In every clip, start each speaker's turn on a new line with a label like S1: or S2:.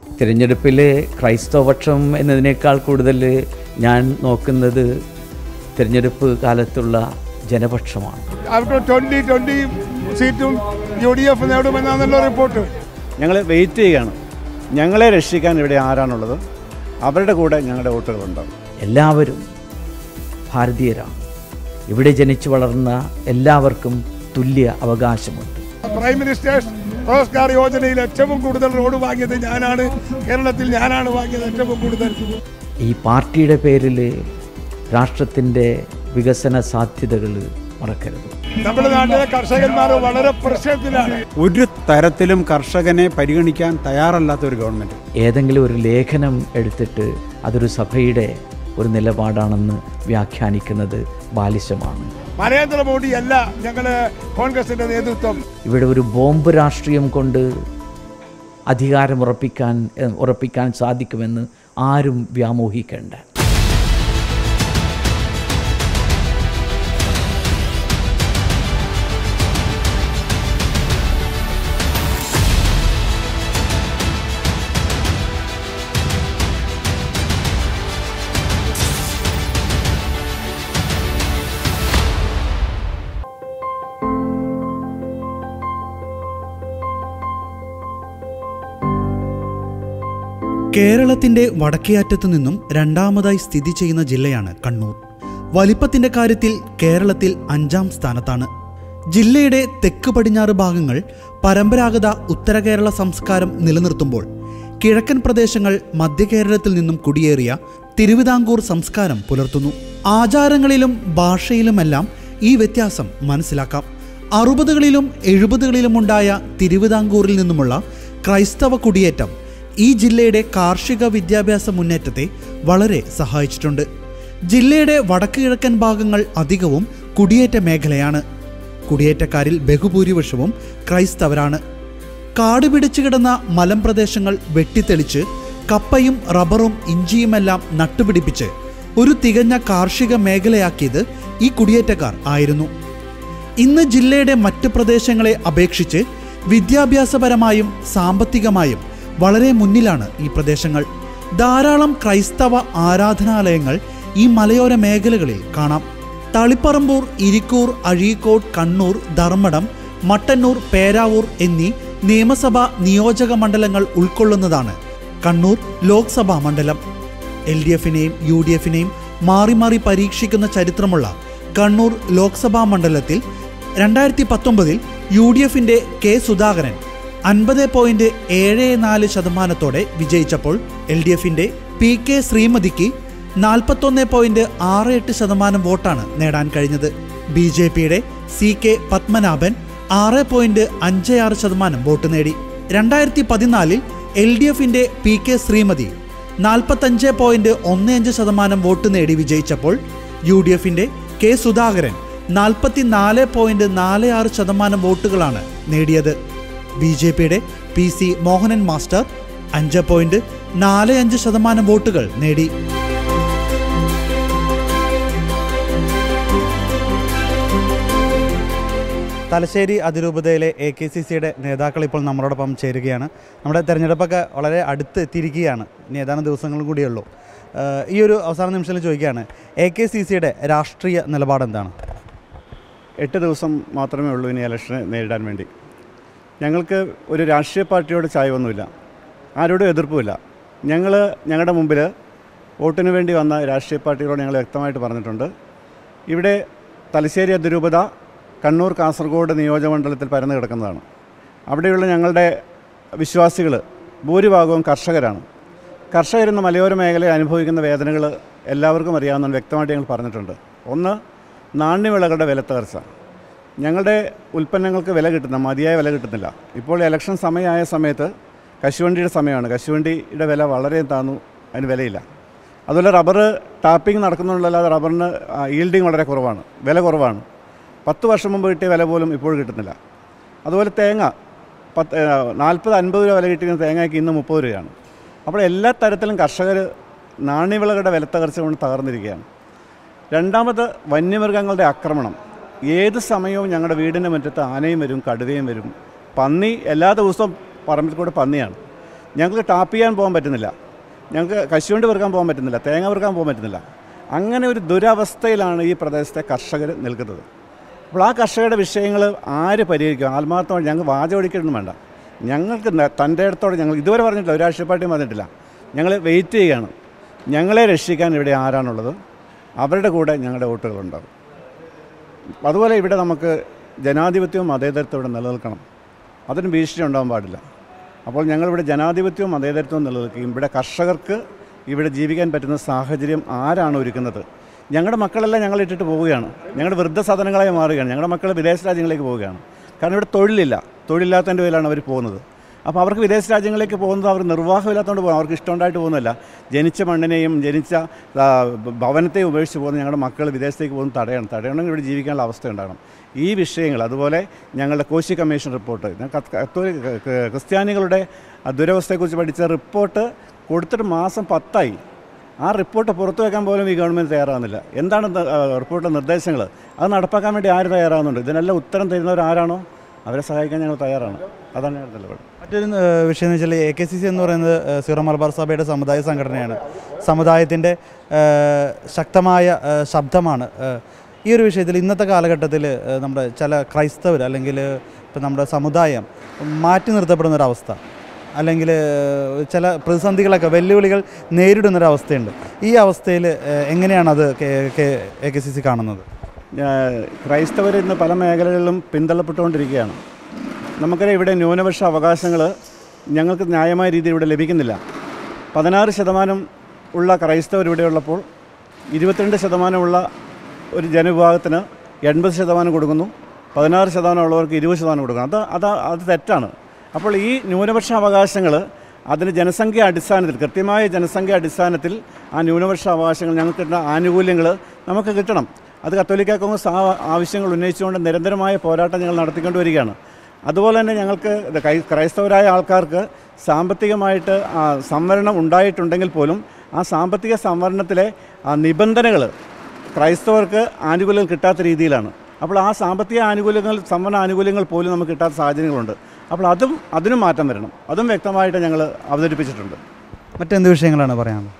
S1: തിരഞ്ഞെടുപ്പിൽ ക്രൈസ്തവപക്ഷം എന്നതിനേക്കാൾ കൂടുതൽ ഞാൻ നോക്കുന്നത് തിരഞ്ഞെടുപ്പ് കാലത്തുള്ള ജനപക്ഷമാണ്
S2: അവർക്ക് ട്വൻ്റി ട്വൻ്റി സീറ്റും യു ഡി എഫ് നേടുമെന്നാണല്ലോ റിപ്പോർട്ട്
S3: ഞങ്ങൾ വെയിറ്റ് ചെയ്യുകയാണ് ഞങ്ങളെ രക്ഷിക്കാൻ ഇവിടെ ആരാണുള്ളത് അവരുടെ കൂടെ ഞങ്ങളുടെ വോട്ടുകളുണ്ടാകും
S1: എല്ലാവരും ഭാരതീയരാണ് ഇവിടെ ജനിച്ചു വളർന്ന എല്ലാവർക്കും തുല്യ അവകാശമുണ്ട്
S2: പ്രൈം മിനിസ്റ്റേഴ്സ് റോസ്ഗാർ യോജനയിൽ ഏറ്റവും കൂടുതൽ റോഡ് വാങ്ങിയത് ഞാനാണ് കേരളത്തിൽ ഞാനാണ് വാങ്ങിയത് ഏറ്റവും കൂടുതൽ
S1: ഈ പാർട്ടിയുടെ പേരിൽ രാഷ്ട്രത്തിൻ്റെ വികസന സാധ്യതകൾ മറക്കരുത്
S2: നമ്മുടെ നാട്ടിലെ കർഷകന്മാർ വളരെ പ്രശ്നത്തിലാണ്
S4: ഒരു തരത്തിലും കർഷകനെ പരിഗണിക്കാൻ തയ്യാറല്ലാത്ത ഒരു ഗവൺമെൻറ്
S1: ഏതെങ്കിലും ഒരു ലേഖനം എടുത്തിട്ട് അതൊരു സഭയുടെ ഒരു നിലപാടാണെന്ന് വ്യാഖ്യാനിക്കുന്നത് ബാലിശമാണ്
S2: നരേന്ദ്രമോദി അല്ല ഞങ്ങള് കോൺഗ്രസിന്റെ നേതൃത്വം
S1: ഇവിടെ ഒരു ബോംബ് രാഷ്ട്രീയം കൊണ്ട് അധികാരം ഉറപ്പിക്കാൻ എ, ഉറപ്പിക്കാൻ സാധിക്കുമെന്ന് ആരും വ്യാമോഹിക്കേണ്ട
S5: കേരളത്തിന്റെ വടക്കേയറ്റത്തു നിന്നും രണ്ടാമതായി സ്ഥിതി ചെയ്യുന്ന ജില്ലയാണ് കണ്ണൂർ വലിപ്പത്തിന്റെ കാര്യത്തിൽ കേരളത്തിൽ അഞ്ചാം സ്ഥാനത്താണ് ജില്ലയുടെ തെക്ക് പടിഞ്ഞാറ് ഭാഗങ്ങൾ പരമ്പരാഗത ഉത്തര കേരള സംസ്കാരം നിലനിർത്തുമ്പോൾ കിഴക്കൻ പ്രദേശങ്ങൾ മധ്യ കേരളത്തിൽ നിന്നും കുടിയേറിയ തിരുവിതാംകൂർ സംസ്കാരം പുലർത്തുന്നു ആചാരങ്ങളിലും ഭാഷയിലുമെല്ലാം ഈ വ്യത്യാസം മനസ്സിലാക്കാം അറുപതുകളിലും എഴുപതുകളിലും ഉണ്ടായ തിരുവിതാംകൂറിൽ നിന്നുമുള്ള ക്രൈസ്തവ കുടിയേറ്റം ഈ ജില്ലയുടെ കാർഷിക വിദ്യാഭ്യാസ മുന്നേറ്റത്തെ വളരെ സഹായിച്ചിട്ടുണ്ട് ജില്ലയുടെ വടക്ക് കിഴക്കൻ ഭാഗങ്ങൾ അധികവും കുടിയേറ്റ മേഖലയാണ് കുടിയേറ്റക്കാരിൽ ബഹുഭൂരിപക്ഷവും ക്രൈസ്തവരാണ് കാട് പിടിച്ചു കിടന്ന മലമ്പ്രദേശങ്ങൾ വെട്ടിത്തെളിച്ച് കപ്പയും റബ്ബറും ഇഞ്ചിയുമെല്ലാം നട്ടുപിടിപ്പിച്ച് ഒരു തികഞ്ഞ കാർഷിക മേഖലയാക്കിയത് ഈ കുടിയേറ്റക്കാർ ആയിരുന്നു ഇന്ന് ജില്ലയുടെ മറ്റ് പ്രദേശങ്ങളെ അപേക്ഷിച്ച് വിദ്യാഭ്യാസപരമായും സാമ്പത്തികമായും വളരെ മുന്നിലാണ് ഈ പ്രദേശങ്ങൾ ധാരാളം ക്രൈസ്തവ ആരാധനാലയങ്ങൾ ഈ മലയോര മേഖലകളിൽ കാണാം തളിപ്പറമ്പൂർ ഇരിക്കൂർ അഴീക്കോട് കണ്ണൂർ ധർമ്മടം മട്ടന്നൂർ പേരാവൂർ എന്നീ നിയമസഭാ നിയോജക മണ്ഡലങ്ങൾ ഉൾക്കൊള്ളുന്നതാണ് കണ്ണൂർ ലോക്സഭാ മണ്ഡലം എൽ ഡി എഫിനെയും യു ഡി എഫിനെയും മാറി മാറി പരീക്ഷിക്കുന്ന ചരിത്രമുള്ള കണ്ണൂർ ലോക്സഭാ മണ്ഡലത്തിൽ രണ്ടായിരത്തി പത്തൊമ്പതിൽ യു ഡി എഫിന്റെ കെ സുധാകരൻ അൻപത് പോയിന്റ് ഏഴ് നാല് ശതമാനത്തോടെ വിജയിച്ചപ്പോൾ എൽ ഡി എഫിന്റെ പി കെ ശ്രീമതിക്ക് നാൽപ്പത്തൊന്ന് പോയിന്റ് ആറ് എട്ട് ശതമാനം വോട്ടാണ് നേടാൻ കഴിഞ്ഞത് ബി ജെ പിയുടെ സി കെ പത്മനാഭൻ ആറ് പോയിന്റ് അഞ്ച് ആറ് ശതമാനം വോട്ട് നേടി രണ്ടായിരത്തി പതിനാലിൽ എൽ ഡി എഫിന്റെ പി കെ ശ്രീമതി നാൽപ്പത്തഞ്ച് പോയിന്റ് ഒന്ന് അഞ്ച് ശതമാനം വോട്ട് നേടി വിജയിച്ചപ്പോൾ യു ഡി എഫിന്റെ കെ സുധാകരൻ നാൽപ്പത്തിനാല് പോയിന്റ് നാല് ആറ് ശതമാനം വോട്ടുകളാണ് നേടിയത് ബി ജെ പിയുടെ പി സി മോഹനൻ മാസ്റ്റർ അഞ്ച് പോയിന്റ് നാല് അഞ്ച് ശതമാനം വോട്ടുകൾ നേടി തലശ്ശേരി അതിരൂപതയിലെ എ കെ സി സിയുടെ നേതാക്കൾ ഇപ്പോൾ നമ്മളോടൊപ്പം ചേരുകയാണ് നമ്മുടെ തെരഞ്ഞെടുപ്പൊക്കെ വളരെ അടുത്ത് എത്തിയിരിക്കുകയാണ് ഇനി ഏതാനും ദിവസങ്ങളും കൂടിയുള്ളൂ ഏഹ് ഈ ഒരു അവസാന നിമിഷത്തിൽ ചോദിക്കുകയാണ് എ കെ സി സിയുടെ രാഷ്ട്രീയ നിലപാട് എന്താണ്
S3: എട്ട് ദിവസം മാത്രമേ ഉള്ളൂ ഇനി ഇലക്ഷനെ നേരിടാൻ വേണ്ടി ഞങ്ങൾക്ക് ഒരു രാഷ്ട്രീയ പാർട്ടിയോട് ചായവൊന്നുമില്ല ആരോടും എതിർപ്പുമില്ല ഞങ്ങൾ ഞങ്ങളുടെ മുമ്പിൽ വോട്ടിന് വേണ്ടി വന്ന രാഷ്ട്രീയ പാർട്ടികളോട് ഞങ്ങൾ വ്യക്തമായിട്ട് പറഞ്ഞിട്ടുണ്ട് ഇവിടെ തലശ്ശേരി അതിരൂപത കണ്ണൂർ കാസർഗോഡ് നിയോജകമണ്ഡലത്തിൽ പരന്നു കിടക്കുന്നതാണ് അവിടെയുള്ള ഞങ്ങളുടെ വിശ്വാസികൾ ഭൂരിഭാഗവും കർഷകരാണ് കർഷകരെന്ന മലയോര മേഖലയിൽ അനുഭവിക്കുന്ന വേദനകൾ എല്ലാവർക്കും അറിയാവുന്ന വ്യക്തമായിട്ട് ഞങ്ങൾ പറഞ്ഞിട്ടുണ്ട് ഒന്ന് നാണ്യവിളകളുടെ വിലത്തകർച്ച ഞങ്ങളുടെ ഉൽപ്പന്നങ്ങൾക്ക് വില കിട്ടുന്ന മതിയായ വില കിട്ടുന്നില്ല ഇപ്പോൾ ഇലക്ഷൻ സമയമായ സമയത്ത് കശുവണ്ടിയുടെ സമയമാണ് കശുവണ്ടിയുടെ വില വളരെ താന്നു അതിന് വിലയില്ല അതുപോലെ റബ്ബർ ടാപ്പിംഗ് നടക്കുന്നുണ്ടല്ലാതെ റബ്ബറിന് ഈൽഡിങ് വളരെ കുറവാണ് വില കുറവാണ് പത്ത് വർഷം മുമ്പ് കിട്ടിയ വില പോലും ഇപ്പോൾ കിട്ടുന്നില്ല അതുപോലെ തേങ്ങ പത്ത് നാൽപ്പത് അൻപത് രൂപ വില കിട്ടിയിരുന്ന തേങ്ങയ്ക്ക് ഇന്ന് മുപ്പത് രൂപയാണ് അപ്പോൾ എല്ലാ തരത്തിലും കർഷകർ നാണ്യവിളകളുടെ വിലത്തകർച്ച കൊണ്ട് തകർന്നിരിക്കുകയാണ് രണ്ടാമത് വന്യമൃഗങ്ങളുടെ ആക്രമണം ഏത് സമയവും ഞങ്ങളുടെ വീടിൻ്റെ മുറ്റത്ത് ആനയും വരും കടുവയും വരും പന്നി എല്ലാ ദിവസവും പറമ്പിൽ കൂടെ പന്നിയാണ് ഞങ്ങൾക്ക് ടാപ്പ് ചെയ്യാൻ പോകാൻ പറ്റുന്നില്ല ഞങ്ങൾക്ക് കശുവണ്ടി പെറുക്കാൻ പോകാൻ പറ്റുന്നില്ല തേങ്ങ പെറുക്കാൻ പോകാൻ പറ്റുന്നില്ല അങ്ങനെ ഒരു ദുരവസ്ഥയിലാണ് ഈ പ്രദേശത്തെ കർഷകർ നിൽക്കുന്നത് അപ്പോൾ ആ കർഷകരുടെ വിഷയങ്ങൾ ആര് പരിഹരിക്കും ആത്മാർത്ഥമായി ഞങ്ങൾക്ക് വാചകടിക്കൊന്നും വേണ്ട ഞങ്ങൾക്ക് ന- തൻ്റെ അടുത്തോടെ ഞങ്ങൾ ഇതുവരെ പറഞ്ഞിട്ടില്ല ഒരു രാഷ്ട്രീയ പാർട്ടിയും പറഞ്ഞിട്ടില്ല ഞങ്ങൾ വെയിറ്റ് ചെയ്യുകയാണ് ഞങ്ങളെ രക്ഷിക്കാൻ ഇവിടെ ആരാണുള്ളത് അവരുടെ കൂടെ ഞങ്ങളുടെ വോട്ടുകളുണ്ടാകും അതുപോലെ ഇവിടെ നമുക്ക് ജനാധിപത്യവും മതേതരത്വവും ഇവിടെ നിലനിൽക്കണം അതിന് ഭീഷണി ഉണ്ടാകാൻ പാടില്ല അപ്പോൾ ഞങ്ങളിവിടെ ജനാധിപത്യവും മതേതരത്വവും നിലനിൽക്കുകയും ഇവിടെ കർഷകർക്ക് ഇവിടെ ജീവിക്കാൻ പറ്റുന്ന സാഹചര്യം ആരാണ് ഒരുക്കുന്നത് ഞങ്ങളുടെ മക്കളെല്ലാം ഞങ്ങൾ ഇട്ടിട്ട് പോവുകയാണ് ഞങ്ങളുടെ വൃദ്ധസദനങ്ങളായി മാറുകയാണ് ഞങ്ങളുടെ മക്കൾ വിദേശ രാജ്യങ്ങളിലേക്ക് പോവുകയാണ് കാരണം ഇവിടെ തൊഴിലില്ല തൊഴിലില്ലാത്തതിൻ്റെ പേരിലാണ് അവർ പോകുന്നത് അപ്പോൾ അവർക്ക് വിദേശ രാജ്യങ്ങളിലേക്ക് പോകുന്നത് അവർ നിർവാഹമില്ലാത്തതുകൊണ്ട് പോകും അവർക്ക് ഇഷ്ടമുണ്ടായിട്ട് പോകുന്നില്ല ജനിച്ച മണ്ണിനെയും ജനിച്ച ആ, ഭവനത്തെയും ഉപേക്ഷിച്ച് പോകുന്ന ഞങ്ങളുടെ മക്കൾ വിദേശത്തേക്ക് പോകുന്നത് തടയണം തടയണമെങ്കിൽ ഇവിടെ ജീവിക്കാനുള്ള അവസ്ഥ ഉണ്ടാകണം ഈ വിഷയങ്ങൾ അതുപോലെ ഞങ്ങളുടെ കോശി കമ്മീഷൻ റിപ്പോർട്ട് ഞാൻ കത്ത് കത്തോലിക്ക ക- ക- ക്രിസ്ത്യാനികളുടെ ആ ദുരവസ്ഥയെക്കുറിച്ച് പഠിച്ച റിപ്പോർട്ട് കൊടുത്തിട്ട് മാസം പത്തായി ആ റിപ്പോർട്ട് പുറത്തു വെക്കാൻ പോലും ഈ ഗവൺമെൻറ് തയ്യാറാകുന്നില്ല എന്താണ് ന- ആ, റിപ്പോർട്ടിലെ നിർദ്ദേശങ്ങൾ അത് നടപ്പാക്കാൻ വേണ്ടി ആര് തയ്യാറാകുന്നുണ്ട് ഇതിനെല്ലാം ഉത്തരം തരുന്നവർ ആരാണോ അവരെ സഹായിക്കാൻ ഞങ്ങൾ തയ്യാറാണ് അതാണ് ഞങ്ങളുടെ നിലപാട്
S5: മറ്റൊരു ഏഹ്, വിഷയം എന്ന് വെച്ചാൽ എ കെ സി സി എന്ന് പറയുന്നത് ഏഹ്, സീറോ മലബാർ സഭയുടെ സമുദായ സംഘടനയാണ് സമുദായത്തിൻ്റെ ഏഹ്, ശക്തമായ ഏഹ്, ശബ്ദമാണ് ഏഹ്, ഈ ഒരു വിഷയത്തിൽ ഇന്നത്തെ കാലഘട്ടത്തിൽ ഏഹ്, നമ്മുടെ ചില ക്രൈസ്തവർ അല്ലെങ്കിൽ ഇപ്പം നമ്മുടെ സമുദായം മാറ്റി നിർത്തപ്പെടുന്ന ഒരവസ്ഥ അല്ലെങ്കിൽ ഏഹ്, ചില പ്രതിസന്ധികളൊക്കെ വെല്ലുവിളികൾ നേരിടുന്നൊരവസ്ഥയുണ്ട് ഈ അവസ്ഥയിൽ ഏഹ്, എങ്ങനെയാണ് അത് എ കെ സി സി കാണുന്നത്
S3: ക്രൈസ്തവർ ഇന്ന് പല മേഖലകളിലും പിന്തള്ളപ്പെട്ടുകൊണ്ടിരിക്കുകയാണ് നമുക്കറിയാം ഇവിടെ ന്യൂനപക്ഷ അവകാശങ്ങൾ ഞങ്ങൾക്ക് ന്യായമായ രീതിയിൽ ഇവിടെ ലഭിക്കുന്നില്ല പതിനാറ് ശതമാനം ഉള്ള ക്രൈസ്തവർ ഇവിടെ ഉള്ളപ്പോൾ ഇരുപത്തിരണ്ട് ശതമാനമുള്ള ഒരു ജനവിഭാഗത്തിന് എൺപത് ശതമാനം കൊടുക്കുന്നു പതിനാറ് ശതമാനം ഉള്ളവർക്ക് ഇരുപത് ശതമാനം കൊടുക്കണം അത് അത് അത് തെറ്റാണ് അപ്പോൾ ഈ ന്യൂനപക്ഷ അവകാശങ്ങൾ അതിന് ജനസംഖ്യ അടിസ്ഥാനത്തിൽ കൃത്യമായ ജനസംഖ്യ അടിസ്ഥാനത്തിൽ ആ ന്യൂനപക്ഷ അവകാശങ്ങൾ ഞങ്ങൾക്ക് കിട്ടുന്ന ആനുകൂല്യങ്ങൾ നമുക്ക് കിട്ടണം അത് കത്തോലിക്ക കോൺഗ്രസ് ആ ആവശ്യങ്ങൾ ഉന്നയിച്ചുകൊണ്ട് നിരന്തരമായ പോരാട്ടം ഞങ്ങൾ നടത്തിക്കൊണ്ട് വരികയാണ് അതുപോലെ തന്നെ ഞങ്ങൾക്ക് ഇത് ക്രൈ- ക്രൈസ്തവരായ ആൾക്കാർക്ക് സാമ്പത്തികമായിട്ട് ആ, സംവരണം ഉണ്ടായിട്ടുണ്ടെങ്കിൽ പോലും ആ സാമ്പത്തിക സംവരണത്തിലെ നിബന്ധനകൾ ക്രൈസ്തവർക്ക് ആനുകൂല്യം കിട്ടാത്ത രീതിയിലാണ് അപ്പോൾ ആ സാമ്പത്തിക ആനുകൂല്യങ്ങൾ സംവരണ ആനുകൂല്യങ്ങൾ പോലും നമുക്ക് കിട്ടാത്ത സാഹചര്യങ്ങളുണ്ട് അപ്പോൾ അതും അതിനും മാറ്റം വരണം അതും വ്യക്തമായിട്ട് ഞങ്ങൾ അവതരിപ്പിച്ചിട്ടുണ്ട്
S5: മറ്റെന്ത് വിഷയങ്ങളാണ് പറയാനുള്ളത്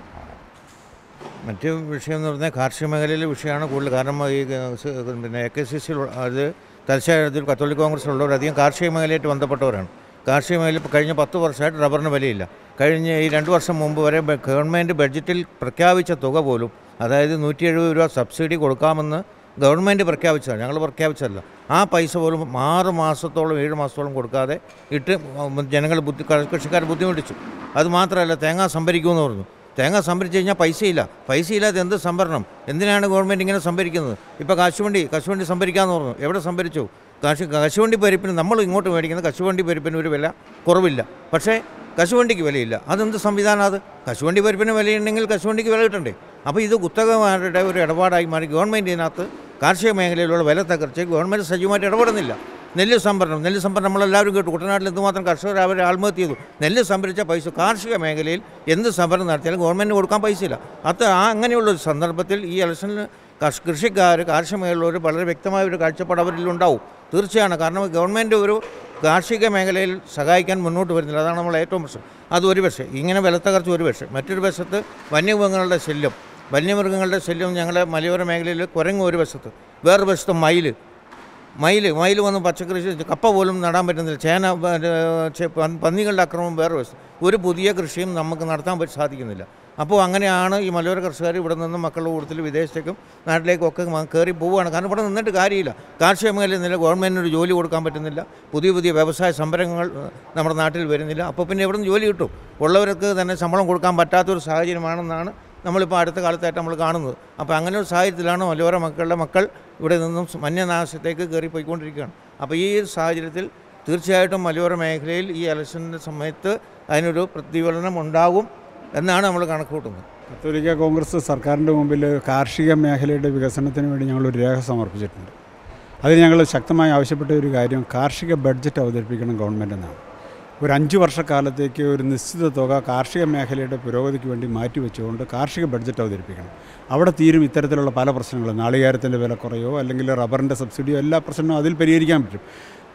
S6: മറ്റ് വിഷയം എന്ന് പറഞ്ഞാൽ കാർഷിക മേഖലയിലെ വിഷയമാണ് കൂടുതൽ കാരണം ഈ ഏഹ്, സ് പിന്നെ എ കെ സി സി അത് തലശ്ശേരി കത്തോലിക് കോൺഗ്രസ്സിലുള്ളവർ അധികം കാർഷിക മേഖലയായിട്ട് ബന്ധപ്പെട്ടവരാണ് കാർഷിക മേഖല ഇപ്പോൾ കഴിഞ്ഞ പത്ത് വർഷമായിട്ട് റബ്ബറിന് വിലയില്ല കഴിഞ്ഞ ഈ രണ്ട് വർഷം മുമ്പ് വരെ ബ- ഗവൺമെൻറ് ബഡ്ജറ്റിൽ പ്രഖ്യാപിച്ച തുക പോലും അതായത് നൂറ്റി എഴുപത് രൂപ സബ്സിഡി കൊടുക്കാമെന്ന് ഗവൺമെൻറ് പ്രഖ്യാപിച്ചതാണ് ഞങ്ങൾ പ്രഖ്യാപിച്ചതല്ല ആ പൈസ പോലും ആറ് മാസത്തോളം ഏഴ് മാസത്തോളം കൊടുക്കാതെ ഇട്ട് ജനങ്ങൾ ബുദ്ധി കൃഷിക്കാർ ബുദ്ധിമുട്ടിച്ചു അത് മാത്രമല്ല തേങ്ങ സംഭരിക്കുമെന്ന് പറഞ്ഞു തേങ്ങ സംഭരിച്ചു കഴിഞ്ഞാൽ പൈസയില്ല പൈസയില്ലാതെ എന്ത് സംഭരണം എന്തിനാണ് ഗവൺമെൻറ് ഇങ്ങനെ സംഭരിക്കുന്നത് ഇപ്പോൾ കശുവണ്ടി കശുവണ്ടി സംഭരിക്കാമെന്ന് പറഞ്ഞു എവിടെ സംഭരിച്ചു കാശ് കശുവണ്ടി പരിപ്പിന് നമ്മൾ ഇങ്ങോട്ട് മേടിക്കുന്ന കശുവണ്ടി പരിപ്പിന് ഒരു വില കുറവില്ല പക്ഷേ കശുവണ്ടിക്ക് വിലയില്ല അതെന്ത് സംവിധാനം അത് കശുവണ്ടി പരിപ്പിന് വിലയുണ്ടെങ്കിൽ കശുവണ്ടിക്ക് വില കിട്ടണ്ടേ അപ്പോൾ ഇത് കുത്തകമാരുടെ ഒരു ഇടപാടായി മാറി ഗവൺമെൻറ് ഇതിനകത്ത് കാർഷിക മേഖലയിലുള്ള വില തകർച്ച് ഗവൺമെൻറ് സജീവമായിട്ട് ഇടപെടുന്നില്ല നെല്ല് സംഭരണം നെല്ല് സംഭരണം നമ്മളെല്ലാവരും കേട്ടു കുട്ടനാട്ടിൽ എന്തുമാത്രം കർഷകർ അവർ ആത്മഹത്യ ചെയ്തു നെല്ല് സംഭരിച്ച പൈസ കാർഷിക മേഖലയിൽ എന്ത് സംഭരണം നടത്തിയാലും ഗവൺമെൻറ് കൊടുക്കാൻ പൈസയില്ല അത് ആ അങ്ങനെയുള്ള ഒരു സന്ദർഭത്തിൽ ഈ ഇലക്ഷനിൽ കർഷ കൃഷിക്കാർ കാർഷിക മേഖലയിൽ വളരെ വ്യക്തമായ ഒരു കാഴ്ചപ്പാട് അവരിൽ ഉണ്ടാവും തീർച്ചയാണ് കാരണം ഗവൺമെൻറ് ഒരു കാർഷിക മേഖലയിൽ സഹായിക്കാൻ മുന്നോട്ട് വരുന്നില്ല അതാണ് നമ്മൾ ഏറ്റവും പ്രശ്നം അത് ഒരു പക്ഷേ ഇങ്ങനെ വിലത്തകർച്ച ഒരു പക്ഷേ മറ്റൊരു വശത്ത് വന്യമൃഗങ്ങളുടെ ശല്യം വന്യമൃഗങ്ങളുടെ ശല്യം ഞങ്ങളുടെ മലയോര മേഖലയിൽ കുരങ്ങ് ഒരു വശത്ത് വേറൊരു വശത്ത് മയിൽ മയിൽ മയിൽ വന്ന് പച്ചക്കറി ചെയ്ത് കപ്പ പോലും നടാൻ പറ്റുന്നില്ല ചേന പ- ഏഹ് ചെ- പന്നി- പന്നികളുടെ അക്രമം വേറെ വശം ഒരു പുതിയ കൃഷിയും നമുക്ക് നടത്താൻ പറ്റി സാധിക്കുന്നില്ല അപ്പോൾ അങ്ങനെയാണ് ഈ മലയോര കർഷകർ ഇവിടെ നിന്ന് മക്കളുടെ കൂട്ടത്തിൽ വിദേശത്തേക്കും നാട്ടിലേക്കും ഒക്കെ മ- കയറി പോവുകയാണ് കാരണം ഇവിടെ നിന്നിട്ട് കാര്യമില്ല കാർഷിക മേഖലയിൽ നില ഗവൺമെൻറ്റിന് ഒരു ജോലി കൊടുക്കാൻ പറ്റുന്നില്ല പുതിയ പുതിയ വ്യവസായ സംരംഭങ്ങൾ ഏഹ്, നമ്മുടെ നാട്ടിൽ വരുന്നില്ല അപ്പോൾ പിന്നെ എവിടെ നിന്ന് ജോലി കിട്ടും ഉള്ളവർക്ക് തന്നെ ശമ്പളം കൊടുക്കാൻ പറ്റാത്തൊരു സാഹചര്യമാണെന്നാണ് നമ്മളിപ്പോൾ അടുത്ത കാലത്തായിട്ട് നമ്മൾ കാണുന്നത് അപ്പോൾ അങ്ങനെ ഒരു സാഹചര്യത്തിലാണ് മലയോര മക്കളുടെ മക്കൾ ഇവിടെ നിന്നും മന്യനാശത്തേക്ക് കയറി പോയിക്കൊണ്ടിരിക്കുകയാണ് അപ്പോൾ ഈ സാഹചര്യത്തിൽ തീർച്ചയായിട്ടും മലയോര മേഖലയിൽ ഈ ഇലക്ഷൻ്റെ സമയത്ത് അതിനൊരു പ്രതിഫലനം ഉണ്ടാകും എന്നാണ് നമ്മൾ കണക്ക് കൂട്ടുന്നത്
S4: കത്തോലിക്ക കോൺഗ്രസ് സർക്കാരിൻ്റെ മുമ്പിൽ കാർഷിക മേഖലയുടെ വികസനത്തിന് വേണ്ടി ഞങ്ങളൊരു രേഖ സമർപ്പിച്ചിട്ടുണ്ട് അതിന് ഞങ്ങൾ ശക്തമായി ആവശ്യപ്പെട്ട ഒരു കാര്യം കാർഷിക ബഡ്ജറ്റ് അവതരിപ്പിക്കണം ഗവൺമെൻറ് എന്നാണ് ഒരു അഞ്ച് വർഷക്കാലത്തേക്ക് ഒരു നിശ്ചിത തുക കാർഷിക മേഖലയുടെ പുരോഗതിക്ക് വേണ്ടി മാറ്റിവെച്ചുകൊണ്ട് കാർഷിക ബഡ്ജറ്റ് അവതരിപ്പിക്കണം അവിടെ തീരും ഇത്തരത്തിലുള്ള പല പ്രശ്നങ്ങളും നാളികേരത്തിൻ്റെ വില കുറയോ അല്ലെങ്കിൽ റബ്ബറിൻ്റെ സബ്സിഡിയോ എല്ലാ പ്രശ്നവും അതിൽ പരിഹരിക്കാൻ പറ്റും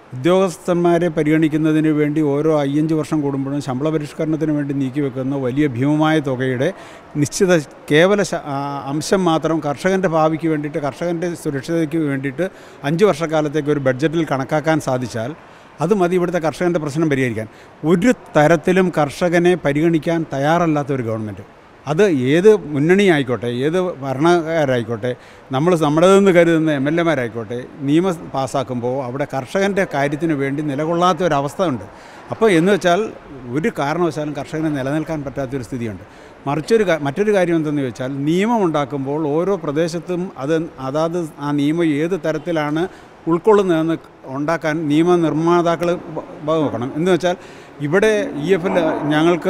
S4: ഉദ്യോഗസ്ഥന്മാരെ പരിഗണിക്കുന്നതിന് വേണ്ടി ഓരോ അയ്യഞ്ച് വർഷം കൂടുമ്പോഴും ശമ്പള പരിഷ്കരണത്തിന് വേണ്ടി നീക്കിവെക്കുന്ന വലിയ ഭീമമായ തുകയുടെ നിശ്ചിത കേവല ശ- ആ, അംശം മാത്രം കർഷകൻ്റെ ഭാവിക്ക് വേണ്ടിയിട്ട് കർഷകൻ്റെ സുരക്ഷിതയ്ക്ക് വേണ്ടിയിട്ട് അഞ്ച് വർഷക്കാലത്തേക്ക് ഒരു ബഡ്ജറ്റിൽ കണക്കാക്കാൻ സാധിച്ചാൽ അത് മതി ഇവിടുത്തെ കർഷകൻ്റെ പ്രശ്നം പരിഹരിക്കാൻ ഒരു തരത്തിലും കർഷകനെ പരിഗണിക്കാൻ തയ്യാറല്ലാത്ത ഒരു ഗവൺമെൻറ് അത് ഏത് മുന്നണി ആയിക്കോട്ടെ ഏത് ഭരണക്കാരായിക്കോട്ടെ നമ്മൾ നമ്മുടേതെന്ന് കരുതുന്ന എം എൽ എമാരായിക്കോട്ടെ നിയമം പാസ്സാക്കുമ്പോൾ അവിടെ കർഷകൻ്റെ കാര്യത്തിന് വേണ്ടി നിലകൊള്ളാത്ത ഒരവസ്ഥ ഉണ്ട് അപ്പോൾ എന്ന് വെച്ചാൽ ഒരു കാരണവശാലും കർഷകന് നിലനിൽക്കാൻ പറ്റാത്തൊരു സ്ഥിതിയുണ്ട് മറിച്ചൊരു കാ- മറ്റൊരു കാര്യം എന്തെന്ന് വെച്ചാൽ നിയമം ഉണ്ടാക്കുമ്പോൾ ഓരോ പ്രദേശത്തും അത് അതാത് ആ നിയമം ഏത് തരത്തിലാണ് ഉൾക്കൊള്ളുന്നതെന്ന് ഉണ്ടാക്കാൻ നിയമ നിർമ്മാതാക്കൾ നോക്കണം എന്ന് വെച്ചാൽ ഇവിടെ ഇ എഫ് എൽ ഞങ്ങൾക്ക്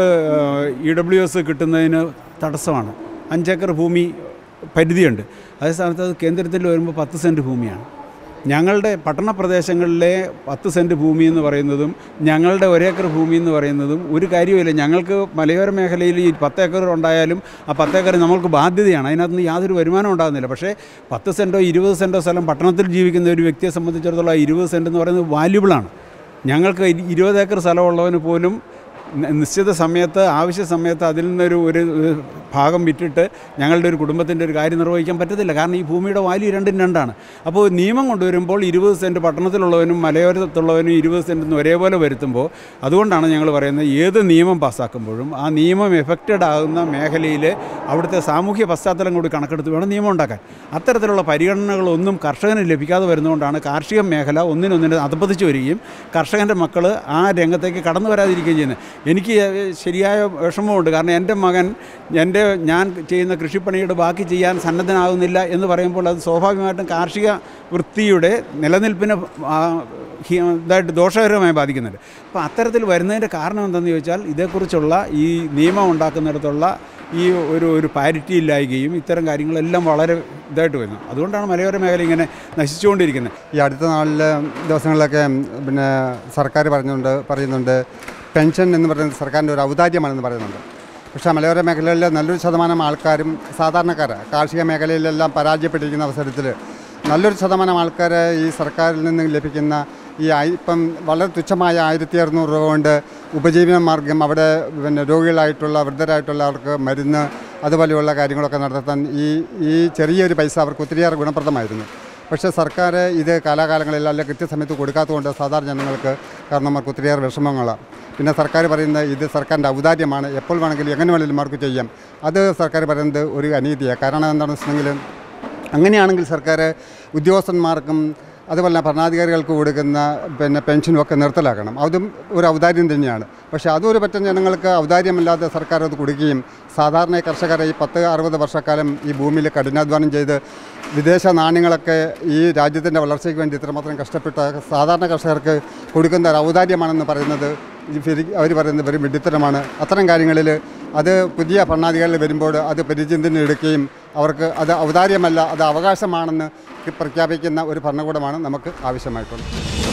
S4: ഇ ഡബ്ല്യു എസ് കിട്ടുന്നതിന് തടസ്സമാണ് അഞ്ചേക്കർ ഭൂമി പരിധിയുണ്ട് അതേ സ്ഥാനത്ത് അത് കേന്ദ്രത്തിൽ വരുമ്പോൾ പത്ത് സെൻറ്റ് ഭൂമിയാണ് ഞങ്ങളുടെ പട്ടണ പ്രദേശങ്ങളിലെ പത്ത് സെൻറ്റ് ഭൂമി എന്ന് പറയുന്നതും ഞങ്ങളുടെ ഒരേക്കർ ഭൂമി എന്ന് പറയുന്നതും ഒരു കാര്യവുമില്ല ഞങ്ങൾക്ക് മലയോര മേഖലയിൽ ഈ പത്ത് ഏക്കർ ഉണ്ടായാലും ആ പത്ത് ഏക്കർ നമ്മൾക്ക് ബാധ്യതയാണ് അതിനകത്ത് നിന്ന് യാതൊരു വരുമാനം ഉണ്ടാകുന്നില്ല പക്ഷേ പത്ത് സെൻറ്റോ ഇരുപത് സെൻറ്റോ സ്ഥലം പട്ടണത്തിൽ ജീവിക്കുന്ന ഒരു വ്യക്തിയെ സംബന്ധിച്ചിടത്തോളം ആ ഇരുപത് സെൻറ്റ് എന്ന് പറയുന്നത് വാല്യുബിളാണ് ഞങ്ങൾക്ക് ഇ- ഇരുപത് ഏക്കർ സ്ഥലമുള്ളവന് പോലും നി- നിശ്ചിത സമയത്ത് ആവശ്യ സമയത്ത് അതിൽ നിന്നൊരു ഒരു ഒരു ഭാഗം വിറ്റിട്ട് ഞങ്ങളുടെ ഒരു കുടുംബത്തിൻ്റെ ഒരു കാര്യം നിർവഹിക്കാൻ പറ്റത്തില്ല കാരണം ഈ ഭൂമിയുടെ വാല്യൂ രണ്ടും രണ്ടാണ് അപ്പോൾ നിയമം കൊണ്ടുവരുമ്പോൾ ഇരുപത് സെൻറ്റ് പട്ടണത്തിലുള്ളവനും മലയോരത്തുള്ളവനും ഇരുപത് സെൻറ്റ് ഒരേപോലെ വരുത്തുമ്പോൾ അതുകൊണ്ടാണ് ഞങ്ങൾ പറയുന്നത് ഏത് നിയമം പാസ്സാക്കുമ്പോഴും ആ നിയമം എഫക്റ്റഡ് ആകുന്ന മേഖലയിൽ അവിടുത്തെ സാമൂഹ്യ പശ്ചാത്തലം കൂടി കണക്കെടുത്ത് വേണം നിയമം ഉണ്ടാക്കാൻ അത്തരത്തിലുള്ള പരിഗണനകളൊന്നും കർഷകന് ലഭിക്കാതെ വരുന്നതുകൊണ്ടാണ് കാർഷിക മേഖല ഒന്നിനൊന്നിന് അധപ്പതിച്ചു വരികയും കർഷകൻ്റെ മക്കൾ ആ രംഗത്തേക്ക് കടന്നു വരാതിരിക്കുകയും ചെയ്യുന്നത് എനിക്ക് ശരിയായ വിഷമമുണ്ട് കാരണം എൻ്റെ മകൻ എൻ്റെ ഞാൻ ചെയ്യുന്ന കൃഷിപ്പണിയുടെ ബാക്കി ചെയ്യാൻ സന്നദ്ധനാകുന്നില്ല എന്ന് പറയുമ്പോൾ അത് സ്വാഭാവികമായിട്ടും കാർഷിക വൃത്തിയുടെ നിലനിൽപ്പിനെ ആ, ഹി- ഇതായിട്ട് ദോഷകരമായി ബാധിക്കുന്നുണ്ട് അപ്പോൾ അത്തരത്തിൽ വരുന്നതിൻ്റെ കാരണം എന്തെന്ന് ചോദിച്ചാൽ ഇതേക്കുറിച്ചുള്ള ഈ നിയമം ഉണ്ടാക്കുന്നിടത്തുള്ള ഈ ഒരു ഒരു പാരിറ്റി ഇല്ലായ്കയും ഇത്തരം കാര്യങ്ങളെല്ലാം വളരെ ഇതായിട്ട് വരുന്നു അതുകൊണ്ടാണ് മലയോര മേഖല ഇങ്ങനെ നശിച്ചുകൊണ്ടിരിക്കുന്നത്
S7: ഈ അടുത്ത നാളിൽ ദിവസങ്ങളിലൊക്കെ പിന്നെ സർക്കാർ പറഞ്ഞുണ്ട് പറയുന്നുണ്ട് പെൻഷൻ എന്ന് പറയുന്നത് സർക്കാരിൻ്റെ ഒരു ഔദാര്യമാണെന്ന് പറയുന്നുണ്ട് പക്ഷേ മലയോര മേഖലയിലെ നല്ലൊരു ശതമാനം ആൾക്കാരും സാധാരണക്കാർ കാർഷിക മേഖലയിലെല്ലാം പരാജയപ്പെട്ടിരിക്കുന്ന അവസരത്തിൽ നല്ലൊരു ശതമാനം ആൾക്കാർ ഈ സർക്കാരിൽ നിന്ന് ലഭിക്കുന്ന ഈ ആയി- ഇപ്പം വളരെ തുച്ഛമായ ആയിരത്തി അറുന്നൂറ് രൂപ കൊണ്ട് ഉപജീവന മാർഗം അവിടെ പിന്നെ രോഗികളായിട്ടുള്ള വൃദ്ധരായിട്ടുള്ളവർക്ക് മരുന്ന് അതുപോലെയുള്ള കാര്യങ്ങളൊക്കെ നടത്താൻ ഈ ഈ ചെറിയൊരു പൈസ അവർക്ക് ഒത്തിരിയേറെ ഗുണപ്രദമായിരുന്നു പക്ഷേ സർക്കാർ ഇത് കാലാകാലങ്ങളിൽ അല്ല കൃത്യസമയത്ത് കൊടുക്കാത്തതുകൊണ്ട് സാധാരണ ജനങ്ങൾക്ക് കാരണവർക്ക് ഒത്തിരിയേറെ വിഷമങ്ങളാണ് പിന്നെ സർക്കാർ പറയുന്നത് ഇത് സർക്കാരിൻ്റെ ഔദാര്യമാണ് എപ്പോൾ വേണമെങ്കിലും എങ്ങനെ വേണമെങ്കിലും മാർക്ക് ചെയ്യാം അത് സർക്കാർ പറയുന്നത് ഒരു അനീതിയാണ് കാരണം എന്താണെന്ന് വെച്ചിട്ടുണ്ടെങ്കിൽ അങ്ങനെയാണെങ്കിൽ സർക്കാർ ഉദ്യോഗസ്ഥന്മാർക്കും അതുപോലെ തന്നെ ഭരണാധികാരികൾക്ക് കൊടുക്കുന്ന പിന്നെ പെൻഷനും ഒക്കെ നിർത്തലാക്കണം അതും ഒരു ഔദാര്യം തന്നെയാണ് പക്ഷേ അതും ഒരു പറ്റം ജനങ്ങൾക്ക് ഔദാര്യമല്ലാതെ സർക്കാർ അത് കൊടുക്കുകയും സാധാരണ കർഷകരെ ഈ പത്ത് അറുപത് വർഷക്കാലം ഈ ഭൂമിയിൽ കഠിനാധ്വാനം ചെയ്ത് വിദേശ നാണ്യങ്ങളൊക്കെ ഈ രാജ്യത്തിൻ്റെ വളർച്ചയ്ക്ക് വേണ്ടി ഇത്രമാത്രം കഷ്ടപ്പെട്ട സാധാരണ കർഷകർക്ക് കൊടുക്കുന്ന ഒരു ഔദാര്യമാണെന്ന് പറയുന്നത് അവർ പറയുന്നത് വെറും വിഡിത്തരമാണ് അത്തരം കാര്യങ്ങളിൽ അത് പുതിയ ഭരണാധികാരികൾ വരുമ്പോൾ അത് പരിചിന്തനം എടുക്കുകയും അവർക്ക് അത് ഔദാര്യമല്ല അത് അവകാശമാണെന്ന് പ്രഖ്യാപിക്കുന്ന ഒരു ഭരണകൂടമാണ് നമുക്ക് ആവശ്യമായിട്ടുള്ളത്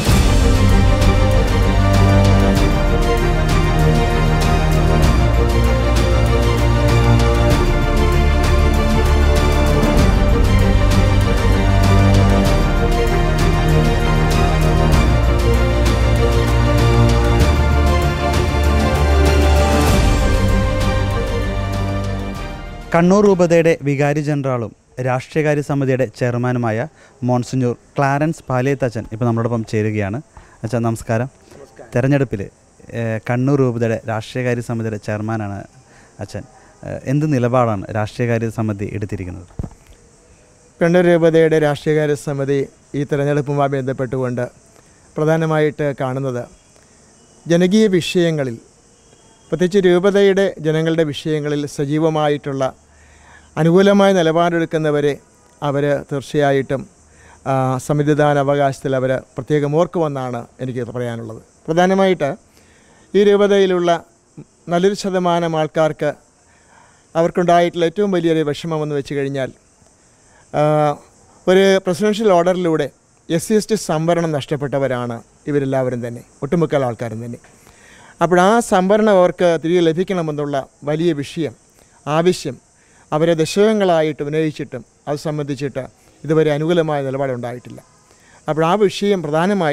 S5: കണ്ണൂർ രൂപതയുടെ വികാരി ജനറാളും രാഷ്ട്രീയകാര്യ സമിതിയുടെ ചെയർമാനുമായ മോൺസിഞ്ഞൂർ ക്ലാരൻസ് പാലിയത്തച്ഛൻ ഇപ്പോൾ നമ്മളോടൊപ്പം ചേരുകയാണ് അച്ഛൻ നമസ്കാരം തെരഞ്ഞെടുപ്പിൽ ഏഹ്, കണ്ണൂർ രൂപതയുടെ രാഷ്ട്രീയകാര്യ സമിതിയുടെ ചെയർമാനാണ് അച്ഛൻ ഏഹ്, എന്ത് നിലപാടാണ് രാഷ്ട്രീയകാര്യ സമിതി എടുത്തിരിക്കുന്നത്
S8: കണ്ണൂർ രൂപതയുടെ രാഷ്ട്രീയകാര്യ സമിതി ഈ തെരഞ്ഞെടുപ്പുമായി ബന്ധപ്പെട്ടുകൊണ്ട് പ്രധാനമായിട്ട് കാണുന്നത് ജനകീയ വിഷയങ്ങളിൽ പ്രത്യേകിച്ച് രൂപതയുടെ ജനങ്ങളുടെ വിഷയങ്ങളിൽ സജീവമായിട്ടുള്ള അനുകൂലമായ നിലപാടെടുക്കുന്നവരെ അവർ തീർച്ചയായിട്ടും ആ, സമ്മതിദാന അവകാശത്തിൽ അവർ പ്രത്യേകം ഓർക്കുമെന്നാണ് എനിക്ക് പറയാനുള്ളത് പ്രധാനമായിട്ട് ഈ രൂപതയിലുള്ള നല്ലൊരു ശതമാനം ആൾക്കാർക്ക് അവർക്കുണ്ടായിട്ടുള്ള ഏറ്റവും വലിയൊരു വിഷമമെന്ന് വെച്ച് കഴിഞ്ഞാൽ ആഹ് ഒരു പ്രസിഡൻഷ്യൽ ഓർഡറിലൂടെ എസ് സി എസ് ടി സംവരണം നഷ്ടപ്പെട്ടവരാണ് ഇവരെല്ലാവരും തന്നെ ഒട്ടുമുക്കാൽ ആൾക്കാരും തന്നെ അപ്പോൾ ആ സംവരണം അവർക്ക് തിരികെ ലഭിക്കണമെന്നുള്ള വലിയ വിഷയം ആവശ്യം അവരെ ദശകങ്ങളായിട്ട് ഉന്നയിച്ചിട്ടും അത് സംബന്ധിച്ചിട്ട് ഇതുവരെ അനുകൂലമായ നിലപാടുണ്ടായിട്ടില്ല അപ്പോൾ ആ വിഷയം പ്രധാനമായിട്ട്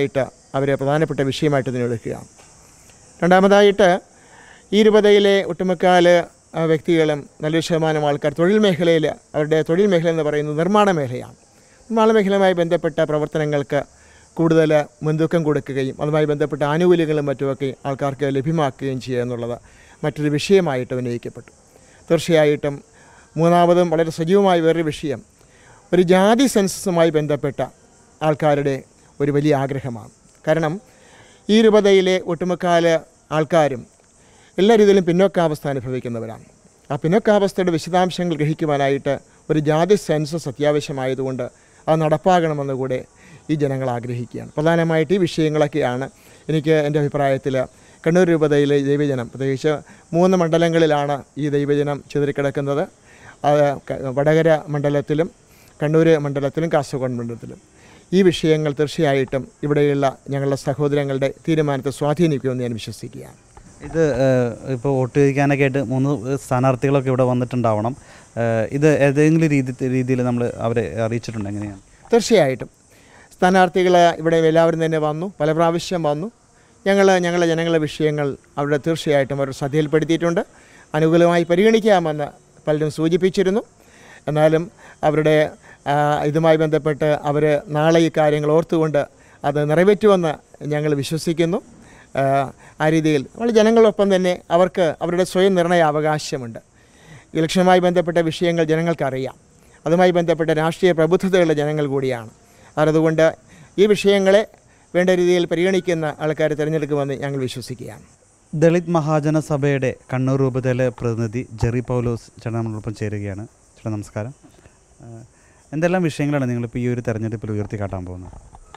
S8: അവർ പ്രധാനപ്പെട്ട വിഷയമായിട്ട് ഇതിനെ എടുക്കുകയാണ് രണ്ടാമതായിട്ട് ഈ രൂപതയിലെ ഒട്ടുമുക്കാൽ ആ, വ്യക്തികളും നല്ലൊരു ശതമാനം ആൾക്കാർ തൊഴിൽ മേഖലയിൽ അവരുടെ തൊഴിൽ മേഖല എന്ന് പറയുന്നത് നിർമ്മാണ മേഖലയാണ് നിർമ്മാണ മേഖലയുമായി ബന്ധപ്പെട്ട പ്രവർത്തനങ്ങൾക്ക് കൂടുതൽ മുൻതൂക്കം കൊടുക്കുകയും അതുമായി ബന്ധപ്പെട്ട ആനുകൂല്യങ്ങളും മറ്റുമൊക്കെ ആൾക്കാർക്ക് ലഭ്യമാക്കുകയും ചെയ്യുക എന്നുള്ളത് മറ്റൊരു വിഷയമായിട്ട് ഉന്നയിക്കപ്പെട്ടു തീർച്ചയായിട്ടും മൂന്നാമതും വളരെ സജീവമായ വേറൊരു വിഷയം ഒരു ജാതി സെൻസസുമായി ബന്ധപ്പെട്ട ആൾക്കാരുടെ ഒരു വലിയ ആഗ്രഹമാണ് കാരണം ഈ രൂപതയിലെ ഒട്ടുമുക്കാൽ ആൾക്കാരും എല്ലാ രീതിയിലും പിന്നോക്കാവസ്ഥ അനുഭവിക്കുന്നവരാണ് ആ പിന്നോക്കാവസ്ഥയുടെ വിശദാംശങ്ങൾ ഗ്രഹിക്കുവാനായിട്ട് ഒരു ജാതി സെൻസസ് അത്യാവശ്യമായതുകൊണ്ട് അത് നടപ്പാകണമെന്ന് കൂടെ ഈ ജനങ്ങൾ ആഗ്രഹിക്കുകയാണ് പ്രധാനമായിട്ട് ഈ വിഷയങ്ങളൊക്കെയാണ് എനിക്ക് എൻ്റെ അഭിപ്രായത്തിൽ കണ്ണൂർ രൂപതയിലെ ദൈവജനം പ്രത്യേകിച്ച് മൂന്ന് മണ്ഡലങ്ങളിലാണ് ഈ ദൈവജനം ചിതറിക്കിടക്കുന്നത് അത് ക- വടകര മണ്ഡലത്തിലും കണ്ണൂർ മണ്ഡലത്തിലും കാസർഗോഡ് മണ്ഡലത്തിലും ഈ വിഷയങ്ങൾ തീർച്ചയായിട്ടും ഇവിടെയുള്ള ഞങ്ങളുടെ സഹോദരങ്ങളുടെ തീരുമാനത്തെ സ്വാധീനിക്കുമെന്ന് ഞാൻ വിശ്വസിക്കുകയാണ്
S5: ഇത് ഇപ്പോൾ വോട്ട് ചോദിക്കാനൊക്കെ ആയിട്ട് മൂന്ന് സ്ഥാനാർത്ഥികളൊക്കെ ഇവിടെ വന്നിട്ടുണ്ടാവണം ഏഹ് ഇത് ഏതെങ്കിലും രീതി രീതിയിൽ നമ്മൾ അവരെ അറിയിച്ചിട്ടുണ്ട് എങ്ങനെയാണ്
S8: തീർച്ചയായിട്ടും സ്ഥാനാർത്ഥികൾ ഇവിടെ എല്ലാവരും തന്നെ വന്നു പല പ്രാവശ്യം വന്നു ഞങ്ങൾ ഞങ്ങളുടെ ജനങ്ങളുടെ വിഷയങ്ങൾ അവിടെ തീർച്ചയായിട്ടും അവർ ശ്രദ്ധയിൽപ്പെടുത്തിയിട്ടുണ്ട് അനുകൂലമായി പരിഗണിക്കാമെന്ന് പലരും സൂചിപ്പിച്ചിരുന്നു എന്നാലും അവരുടെ ആ, ഇതുമായി ബന്ധപ്പെട്ട് അവർ നാളെ ഈ കാര്യങ്ങൾ ഓർത്തുകൊണ്ട് അത് നിറവേറ്റുമെന്ന് ഞങ്ങൾ വിശ്വസിക്കുന്നു ആ, ആ രീതിയിൽ നമ്മൾ ജനങ്ങളൊപ്പം തന്നെ അവർക്ക് അവരുടെ സ്വയം നിർണയ അവകാശമുണ്ട് ഇലക്ഷനുമായി ബന്ധപ്പെട്ട വിഷയങ്ങൾ ജനങ്ങൾക്കറിയാം അതുമായി ബന്ധപ്പെട്ട രാഷ്ട്രീയ പ്രബുദ്ധതയുള്ള ജനങ്ങൾ കൂടിയാണ് അതുകൊണ്ട് ഈ വിഷയങ്ങളെ വേണ്ട രീതിയിൽ പരിഗണിക്കുന്ന ആൾക്കാരെ തിരഞ്ഞെടുക്കുമെന്ന് ഞങ്ങൾ വിശ്വസിക്കുകയാണ്
S5: ദളിത് മഹാജന സഭയുടെ കണ്ണൂർ രൂപതയിലെ പ്രതിനിധി ജെറി പൗലോസ് ചേട്ടൻ നമ്മളോടൊപ്പം ചേരുകയാണ് ചേട്ടാ നമസ്കാരം ഏഹ് എന്തെല്ലാം വിഷയങ്ങളാണ് നിങ്ങളിപ്പോൾ ഈ ഒരു തെരഞ്ഞെടുപ്പിൽ ഉയർത്തി കാട്ടാൻ പോകുന്നത്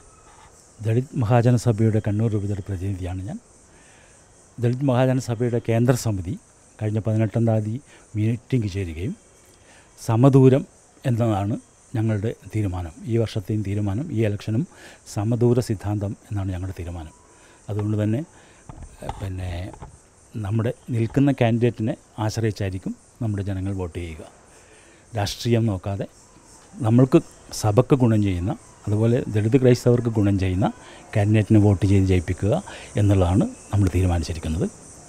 S9: ദളിത് മഹാജന സഭയുടെ കണ്ണൂർ രൂപതയുടെ പ്രതിനിധിയാണ് ഞാൻ ദളിത് മഹാജന സഭയുടെ കേന്ദ്ര സമിതി കഴിഞ്ഞ പതിനെട്ടാം തീയതി മീറ്റിംഗ് ചേരുകയും സമദൂരം എന്നതാണ് ഞങ്ങളുടെ തീരുമാനം ഈ വർഷത്തെയും തീരുമാനം ഈ ഇലക്ഷനും സമദൂര സിദ്ധാന്തം എന്നാണ് ഞങ്ങളുടെ തീരുമാനം അതുകൊണ്ട് തന്നെ എഹ്, പിന്നെ നമ്മുടെ നിൽക്കുന്ന കാൻഡിഡേറ്റിനെ ആശ്രയിച്ചായിരിക്കും നമ്മുടെ ജനങ്ങൾ വോട്ട് ചെയ്യുക രാഷ്ട്രീയം നോക്കാതെ നമ്മൾക്ക് സഭയ്ക്ക് ഗുണം ചെയ്യുന്ന അതുപോലെ ദളിത് ക്രൈസ്തവർക്ക് ഗുണം ചെയ്യുന്ന കാൻഡിഡേറ്റിനെ വോട്ട് ചെയ്ത് ജയിപ്പിക്കുക എന്നുള്ളതാണ് നമ്മൾ തീരുമാനിച്ചിരിക്കുന്നത്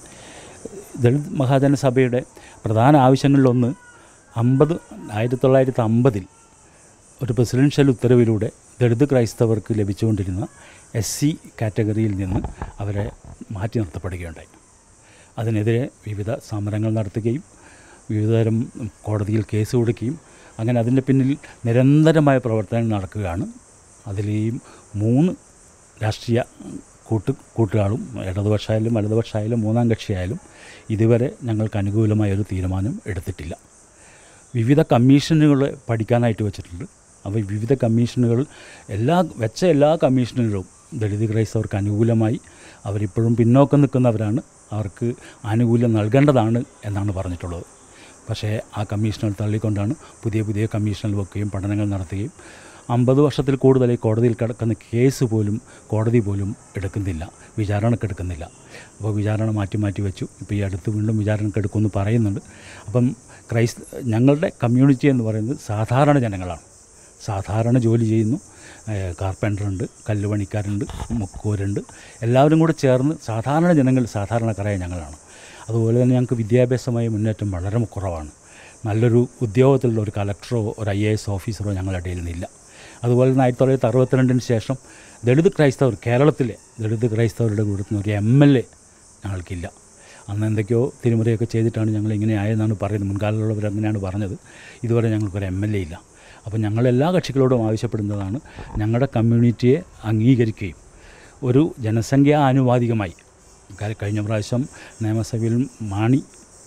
S9: ദളിത് മഹാജന സഭയുടെ പ്രധാന ആവശ്യങ്ങളിലൊന്ന് അമ്പത് ആയിരത്തി തൊള്ളായിരത്തി അമ്പതിൽ ഒരു പ്രസിഡൻഷ്യൽ ഉത്തരവിലൂടെ ദളിത് ക്രൈസ്തവർക്ക് ലഭിച്ചുകൊണ്ടിരുന്ന എസ് സി കാറ്റഗറിയിൽ നിന്ന് അവരെ മാറ്റി നിർത്തപ്പെടുകയുണ്ടായി അതിനെതിരെ വിവിധ സമരങ്ങൾ നടത്തുകയും വിവിധതരം കോടതിയിൽ കേസ് കൊടുക്കുകയും അങ്ങനെ അതിൻ്റെ പിന്നിൽ നിരന്തരമായ പ്രവർത്തനം നടക്കുകയാണ് അതിൽ ഈ മൂന്ന് രാഷ്ട്രീയ കൂട്ട് കൂട്ടുകാളും ഇടതുപക്ഷമായാലും വലതുപക്ഷമായാലും മൂന്നാം കക്ഷിയായാലും ഇതുവരെ ഞങ്ങൾക്ക് അനുകൂലമായ ഒരു തീരുമാനം എടുത്തിട്ടില്ല വിവിധ കമ്മീഷനുകൾ പഠിക്കാനായിട്ട് വെച്ചിട്ടുണ്ട് അപ്പോൾ ഈ വിവിധ കമ്മീഷനുകൾ എല്ലാ വെച്ച എല്ലാ കമ്മീഷനുകളും ദളിത് ക്രൈസ്തവർക്ക് അനുകൂലമായി അവരിപ്പോഴും പിന്നോക്കം നിൽക്കുന്നവരാണ് അവർക്ക് ആനുകൂല്യം നൽകേണ്ടതാണ് എന്നാണ് പറഞ്ഞിട്ടുള്ളത് പക്ഷേ ആ കമ്മീഷനുകൾ തള്ളിക്കൊണ്ടാണ് പുതിയ പുതിയ കമ്മീഷനുകൾ വെക്കുകയും പഠനങ്ങൾ നടത്തുകയും അമ്പത് വർഷത്തിൽ കൂടുതൽ ഈ കോടതിയിൽ കിടക്കുന്ന കേസ് പോലും കോടതി പോലും എടുക്കുന്നില്ല വിചാരണക്ക് എടുക്കുന്നില്ല അപ്പോൾ വിചാരണ മാറ്റി മാറ്റി വെച്ചു ഇപ്പോൾ ഈ അടുത്ത് വീണ്ടും വിചാരണക്ക് എടുക്കുമെന്ന് പറയുന്നുണ്ട് അപ്പം ക്രൈസ്ത ഞങ്ങളുടെ കമ്മ്യൂണിറ്റി എന്ന് പറയുന്നത് സാധാരണ ജനങ്ങളാണ് സാധാരണ ജോലി ചെയ്യുന്നു കാർപ്പൻ്ററുണ്ട് കല്ലുപണിക്കാരുണ്ട് മുക്കൂരുണ്ട് എല്ലാവരും കൂടെ ചേർന്ന് സാധാരണ ജനങ്ങൾ സാധാരണക്കാരായ ഞങ്ങളാണ് അതുപോലെ തന്നെ ഞങ്ങൾക്ക് വിദ്യാഭ്യാസമായ മുന്നേറ്റം വളരെ കുറവാണ് നല്ലൊരു ഉദ്യോഗത്തിലുള്ള ഒരു കലക്ടറോ ഒരു ഐ എ എസ് ഓഫീസറോ ഞങ്ങളുടെ ഇടയിൽ നിന്നില്ല അതുപോലെ തന്നെ ആയിരത്തി തൊള്ളായിരത്തി അറുപത്തിരണ്ടിന് ശേഷം ദളിത് ക്രൈസ്തവർ കേരളത്തിലെ ദളിത് ക്രൈസ്തവരുടെ കൂട്ടത്തിൽ ഒരു എം എൽ എ ഞങ്ങൾക്കില്ല അന്ന് എന്തൊക്കെയോ തിരുമുറയൊക്കെ ചെയ്തിട്ടാണ് ഞങ്ങൾ ഇങ്ങനെ ആയെന്നാണ് പറയുന്നത് മുൻകാലമുള്ളവർ അങ്ങനെയാണ് പറഞ്ഞത് ഇതുവരെ ഞങ്ങൾക്കൊരു എം എൽ എ ഇല്ല അപ്പോൾ ഞങ്ങൾ എല്ലാ കക്ഷികളോടും ആവശ്യപ്പെടുന്നതാണ് ഞങ്ങളുടെ കമ്മ്യൂണിറ്റിയെ അംഗീകരിക്കുകയും ഒരു ജനസംഖ്യാ ആനുപാതികമായി കാ- കഴിഞ്ഞ പ്രാവശ്യം നിയമസഭയിൽ മാണി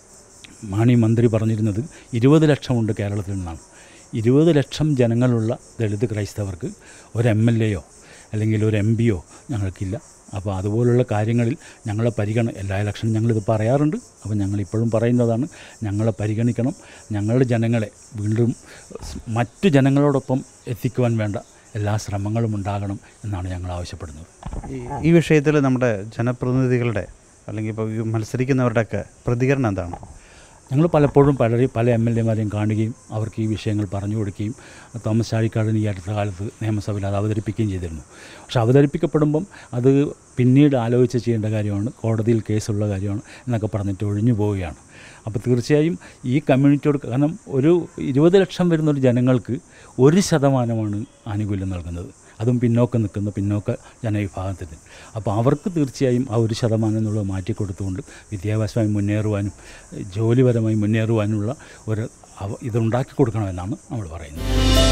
S9: മാണി മന്ത്രി പറഞ്ഞിരുന്നത് ഇരുപത് ലക്ഷമുണ്ട് കേരളത്തിൽ നിന്നാണ് ഇരുപത് ലക്ഷം ജനങ്ങളുള്ള ദളിത് ക്രൈസ്തവർക്ക് ഒരു എം എൽ എയോ അല്ലെങ്കിൽ ഒരു എം പിയോ ഞങ്ങൾക്കില്ല അപ്പോൾ അതുപോലുള്ള കാര്യങ്ങളിൽ ഞങ്ങളെ പരിഗണ എല്ലാ ഇലക്ഷനും ഞങ്ങളിത് പറയാറുണ്ട് അപ്പോൾ ഞങ്ങളിപ്പോഴും പറയുന്നതാണ് ഞങ്ങളെ പരിഗണിക്കണം ഞങ്ങളുടെ ജനങ്ങളെ വീണ്ടും സ് മറ്റു ജനങ്ങളോടൊപ്പം എത്തിക്കുവാൻ വേണ്ട എല്ലാ ശ്രമങ്ങളും ഉണ്ടാകണം എന്നാണ് ഞങ്ങൾ ആവശ്യപ്പെടുന്നത്
S5: ഈ ഈ വിഷയത്തിൽ നമ്മുടെ ജനപ്രതിനിധികളുടെ അല്ലെങ്കിൽ ഇപ്പോൾ ഈ മത്സരിക്കുന്നവരുടെയൊക്കെ പ്രതികരണം എന്താണ്
S9: ഞങ്ങൾ പലപ്പോഴും പലരെ പല എം എൽ എമാരെയും കാണുകയും അവർക്ക് ഈ വിഷയങ്ങൾ പറഞ്ഞു കൊടുക്കുകയും തോമസ് ചാഴിക്കാടൻ ഈ അടുത്ത കാലത്ത് നിയമസഭയിൽ അത് അവതരിപ്പിക്കുകയും ചെയ്തിരുന്നു പക്ഷെ അവതരിപ്പിക്കപ്പെടുമ്പം അത് പിന്നീട് ആലോചിച്ച് ചെയ്യേണ്ട കാര്യമാണ് കോടതിയിൽ കേസുള്ള കാര്യമാണ് എന്നൊക്കെ പറഞ്ഞിട്ട് ഒഴിഞ്ഞു പോവുകയാണ് അപ്പോൾ തീർച്ചയായും ഈ കമ്മ്യൂണിറ്റിയോട് കാരണം ഒരു ഇരുപത് ലക്ഷം വരുന്ന ഒരു ജനങ്ങൾക്ക് ഒരു ശതമാനമാണ് ആനുകൂല്യം നൽകുന്നത് അതും പിന്നോക്കം നിൽക്കുന്ന പിന്നോക്ക ജനവിഭാഗത്തിന് അപ്പോൾ അവർക്ക് തീർച്ചയായും ആ ഒരു ശതമാനം എന്നുള്ളത് മാറ്റിക്കൊടുത്തുകൊണ്ട് വിദ്യാഭ്യാസമായി മുന്നേറുവാനും ജോലിപരമായി മുന്നേറുവാനുള്ള ഒരു അവ- ഇതുണ്ടാക്കി കൊടുക്കണമെന്നാണ് നമ്മൾ പറയുന്നത്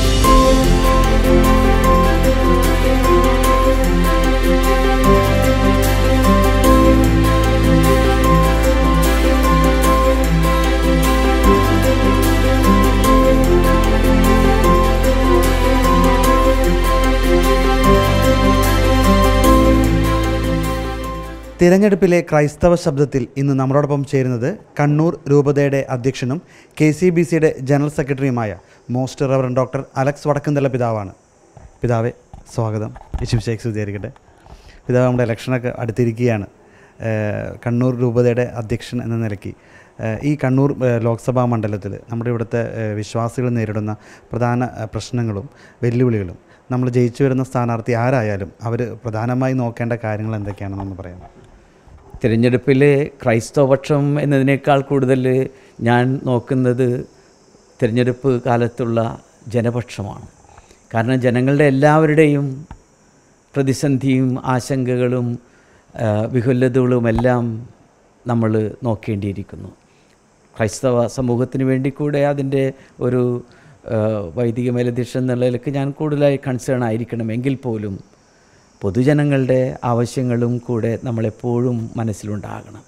S5: തിരഞ്ഞെടുപ്പിലെ ക്രൈസ്തവ ശബ്ദത്തിൽ ഇന്ന് നമ്മളോടൊപ്പം ചേരുന്നത് കണ്ണൂർ രൂപതയുടെ അധ്യക്ഷനും കെ സി ബി സിയുടെ ജനറൽ സെക്രട്ടറിയുമായ most reverend doctor Alex Vadakkumthala പിതാവാണ് പിതാവെ സ്വാഗതം യേശുശേഖ് സ്തുതിയായിരിക്കട്ടെ പിതാവ് നമ്മുടെ ഇലക്ഷനൊക്കെ അടുത്തിരിക്കുകയാണ് ഏഹ് കണ്ണൂർ രൂപതയുടെ അധ്യക്ഷൻ എന്ന നിലയ്ക്ക് ഏഹ് ഈ കണ്ണൂർ ഏഹ് ലോക്സഭാ മണ്ഡലത്തിൽ നമ്മുടെ ഇവിടുത്തെ ഏഹ് വിശ്വാസികൾ നേരിടുന്ന പ്രധാന ഏഹ് പ്രശ്നങ്ങളും വെല്ലുവിളികളും നമ്മൾ ജയിച്ചു വരുന്ന സ്ഥാനാർത്ഥി ആരായാലും അവർ പ്രധാനമായി നോക്കേണ്ട കാര്യങ്ങൾ എന്തൊക്കെയാണെന്നൊന്ന് പറയാം
S1: തിരഞ്ഞെടുപ്പിൽ ക്രൈസ്തവപക്ഷം എന്നതിനേക്കാൾ കൂടുതൽ ഞാൻ നോക്കുന്നത് തിരഞ്ഞെടുപ്പ് കാലത്തുള്ള ജനപക്ഷമാണ് കാരണം ജനങ്ങളുടെ എല്ലാവരുടെയും പ്രതിസന്ധിയും ആശങ്കകളും ആ, വിഹുലതകളുമെല്ലാം നമ്മൾ നോക്കേണ്ടിയിരിക്കുന്നു ക്രൈസ്തവ സമൂഹത്തിന് വേണ്ടി കൂടെ അതിൻ്റെ ഒരു ആ, വൈദിക മേലധ്യക്ഷൻ എന്നുള്ള നിലയ്ക്ക് ഞാൻ കൂടുതലായി കൺസേൺ ആയിരിക്കണം എങ്കിൽ പോലും പൊതുജനങ്ങളുടെ ആവശ്യങ്ങളും കൂടെ നമ്മളെപ്പോഴും മനസ്സിലുണ്ടാകണം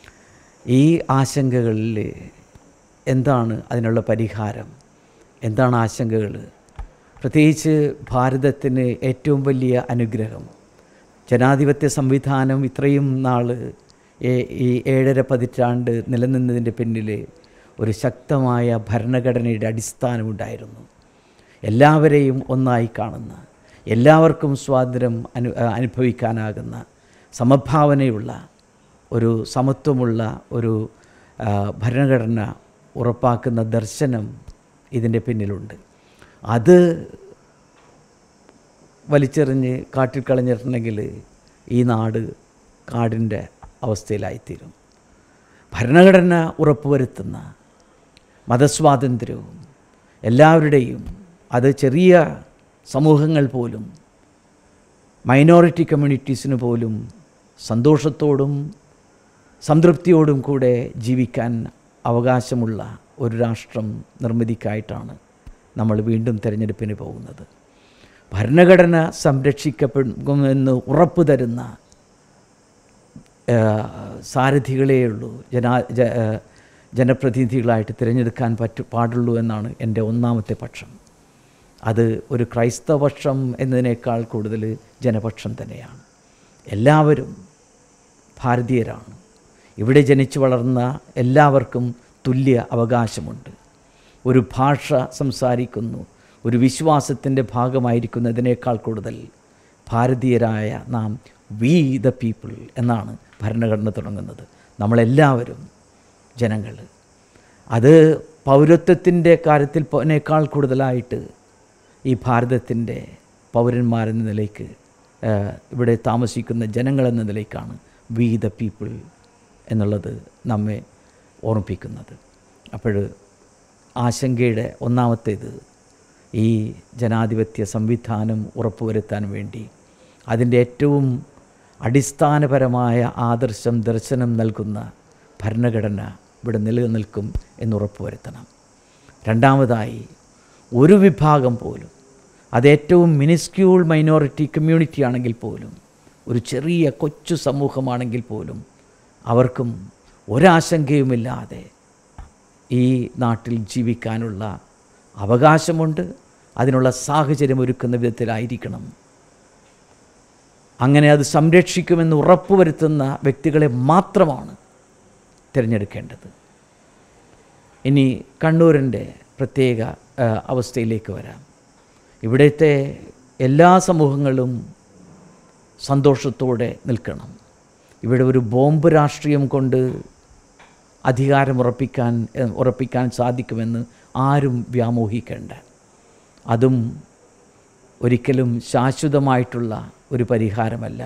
S1: ഈ ആശങ്കകളിൽ എന്താണ് അതിനുള്ള പരിഹാരം എന്താണ് ആശങ്കകൾ പ്രത്യേകിച്ച് ഭാരതത്തിന് ഏറ്റവും വലിയ അനുഗ്രഹം ജനാധിപത്യ സംവിധാനം ഇത്രയും നാൾ ഈ ഏഴര പതിറ്റാണ്ട് നിലനിന്നതിൻ്റെ പിന്നിൽ ഒരു ശക്തമായ ഭരണഘടനയുടെ അടിസ്ഥാനമുണ്ടായിരുന്നു എല്ലാവരെയും ഒന്നായി കാണുന്ന എല്ലാവർക്കും സ്വാതന്ത്ര്യം അനു അനുഭവിക്കാനാകുന്ന സമഭാവനയുള്ള ഒരു സമത്വമുള്ള ഒരു ആ, ഭരണഘടന ഉറപ്പാക്കുന്ന ദർശനം ഇതിൻ്റെ പിന്നിലുണ്ട് അത് വലിച്ചെറിഞ്ഞ് കാട്ടിൽ കളഞ്ഞിട്ടുണ്ടെങ്കിൽ ഈ നാട് കാടിൻ്റെ അവസ്ഥയിലായിത്തീരും ഭരണഘടന ഉറപ്പുവരുത്തുന്ന മതസ്വാതന്ത്ര്യവും എല്ലാവരുടെയും അത് ചെറിയ സമൂഹങ്ങൾ പോലും മൈനോറിറ്റി കമ്മ്യൂണിറ്റീസിന് പോലും സന്തോഷത്തോടും സംതൃപ്തിയോടും കൂടെ ജീവിക്കാൻ അവകാശമുള്ള ഒരു രാഷ്ട്രം നിർമ്മിതിക്കായിട്ടാണ് നമ്മൾ വീണ്ടും തിരഞ്ഞെടുപ്പിന് പോകുന്നത് ഭരണഘടന സംരക്ഷിക്കപ്പെടുമെന്ന് ഉറപ്പ് തരുന്ന ആ, സാരഥികളേ ഉള്ളൂ ജനാ ജ ആ, ജനപ്രതിനിധികളായിട്ട് തിരഞ്ഞെടുക്കാൻ പറ്റു പാടുള്ളൂ എന്നാണ് എൻ്റെ ഒന്നാമത്തെ പക്ഷം അത് ഒരു ക്രൈസ്തവപക്ഷം എന്നതിനേക്കാൾ കൂടുതൽ ജനപക്ഷം തന്നെയാണ് എല്ലാവരും ഭാരതീയരാണ് ഇവിടെ ജനിച്ചു വളർന്ന എല്ലാവർക്കും തുല്യ അവകാശമുണ്ട് ഒരു ഭാഷ സംസാരിക്കുന്നു ഒരു വിശ്വാസത്തിൻ്റെ ഭാഗമായിരിക്കുന്നതിനേക്കാൾ കൂടുതൽ ഭാരതീയരായ നാം വി ദ പീപ്പിൾ എന്നാണ് ഭരണഘടന തുടങ്ങുന്നത് നമ്മളെല്ലാവരും ജനങ്ങൾ അത് പൗരത്വത്തിൻ്റെ കാര്യത്തിൽ പോനേക്കാൾ കൂടുതലായിട്ട് ഈ ഭാരതത്തിൻ്റെ പൗരന്മാരെന്ന നിലയ്ക്ക് ആ, ഇവിടെ താമസിക്കുന്ന ജനങ്ങളെന്ന നിലയ്ക്കാണ് വി ദ പീപ്പിൾ എന്നുള്ളത് നമ്മെ ഓർമ്മിപ്പിക്കുന്നത് അപ്പോൾ ആശങ്കയുടെ ഒന്നാമത്തേത് ഈ ജനാധിപത്യ സംവിധാനം ഉറപ്പുവരുത്താൻ വേണ്ടി അതിൻ്റെ ഏറ്റവും അടിസ്ഥാനപരമായ ആദർശം ദർശനം നൽകുന്ന ഭരണഘടന ഇവിടെ നിലനിൽക്കും എന്നുറപ്പുവരുത്തണം രണ്ടാമതായി ഒരു വിഭാഗം പോലും അത് ഏറ്റവും മിനിസ്ക്യൂൾ മൈനോറിറ്റി കമ്മ്യൂണിറ്റി ആണെങ്കിൽ പോലും ഒരു ചെറിയ കൊച്ചു സമൂഹമാണെങ്കിൽ പോലും അവർക്കും ഒരാശങ്കയുമില്ലാതെ ഈ നാട്ടിൽ ജീവിക്കാനുള്ള അവകാശമുണ്ട് അതിനുള്ള സാഹചര്യം ഒരുക്കുന്ന വിധത്തിലായിരിക്കണം അങ്ങനെ അത് സംരക്ഷിക്കുമെന്ന് ഉറപ്പുവരുത്തുന്ന വ്യക്തികളെ മാത്രമാണ് തിരഞ്ഞെടുക്കേണ്ടത് ഇനി കണ്ണൂരിൻ്റെ പ്രത്യേക ആ, അവസ്ഥയിലേക്ക് വരാം ഇവിടുത്തെ എല്ലാ സമൂഹങ്ങളും സന്തോഷത്തോടെ നിൽക്കണം ഇവിടെ ഒരു ബോംബ് രാഷ്ട്രീയം കൊണ്ട് അധികാരമുറപ്പിക്കാൻ എ- ഉറപ്പിക്കാൻ സാധിക്കുമെന്ന് ആരും വ്യാമോഹിക്കേണ്ട അതും ഒരിക്കലും ശാശ്വതമായിട്ടുള്ള ഒരു പരിഹാരമല്ല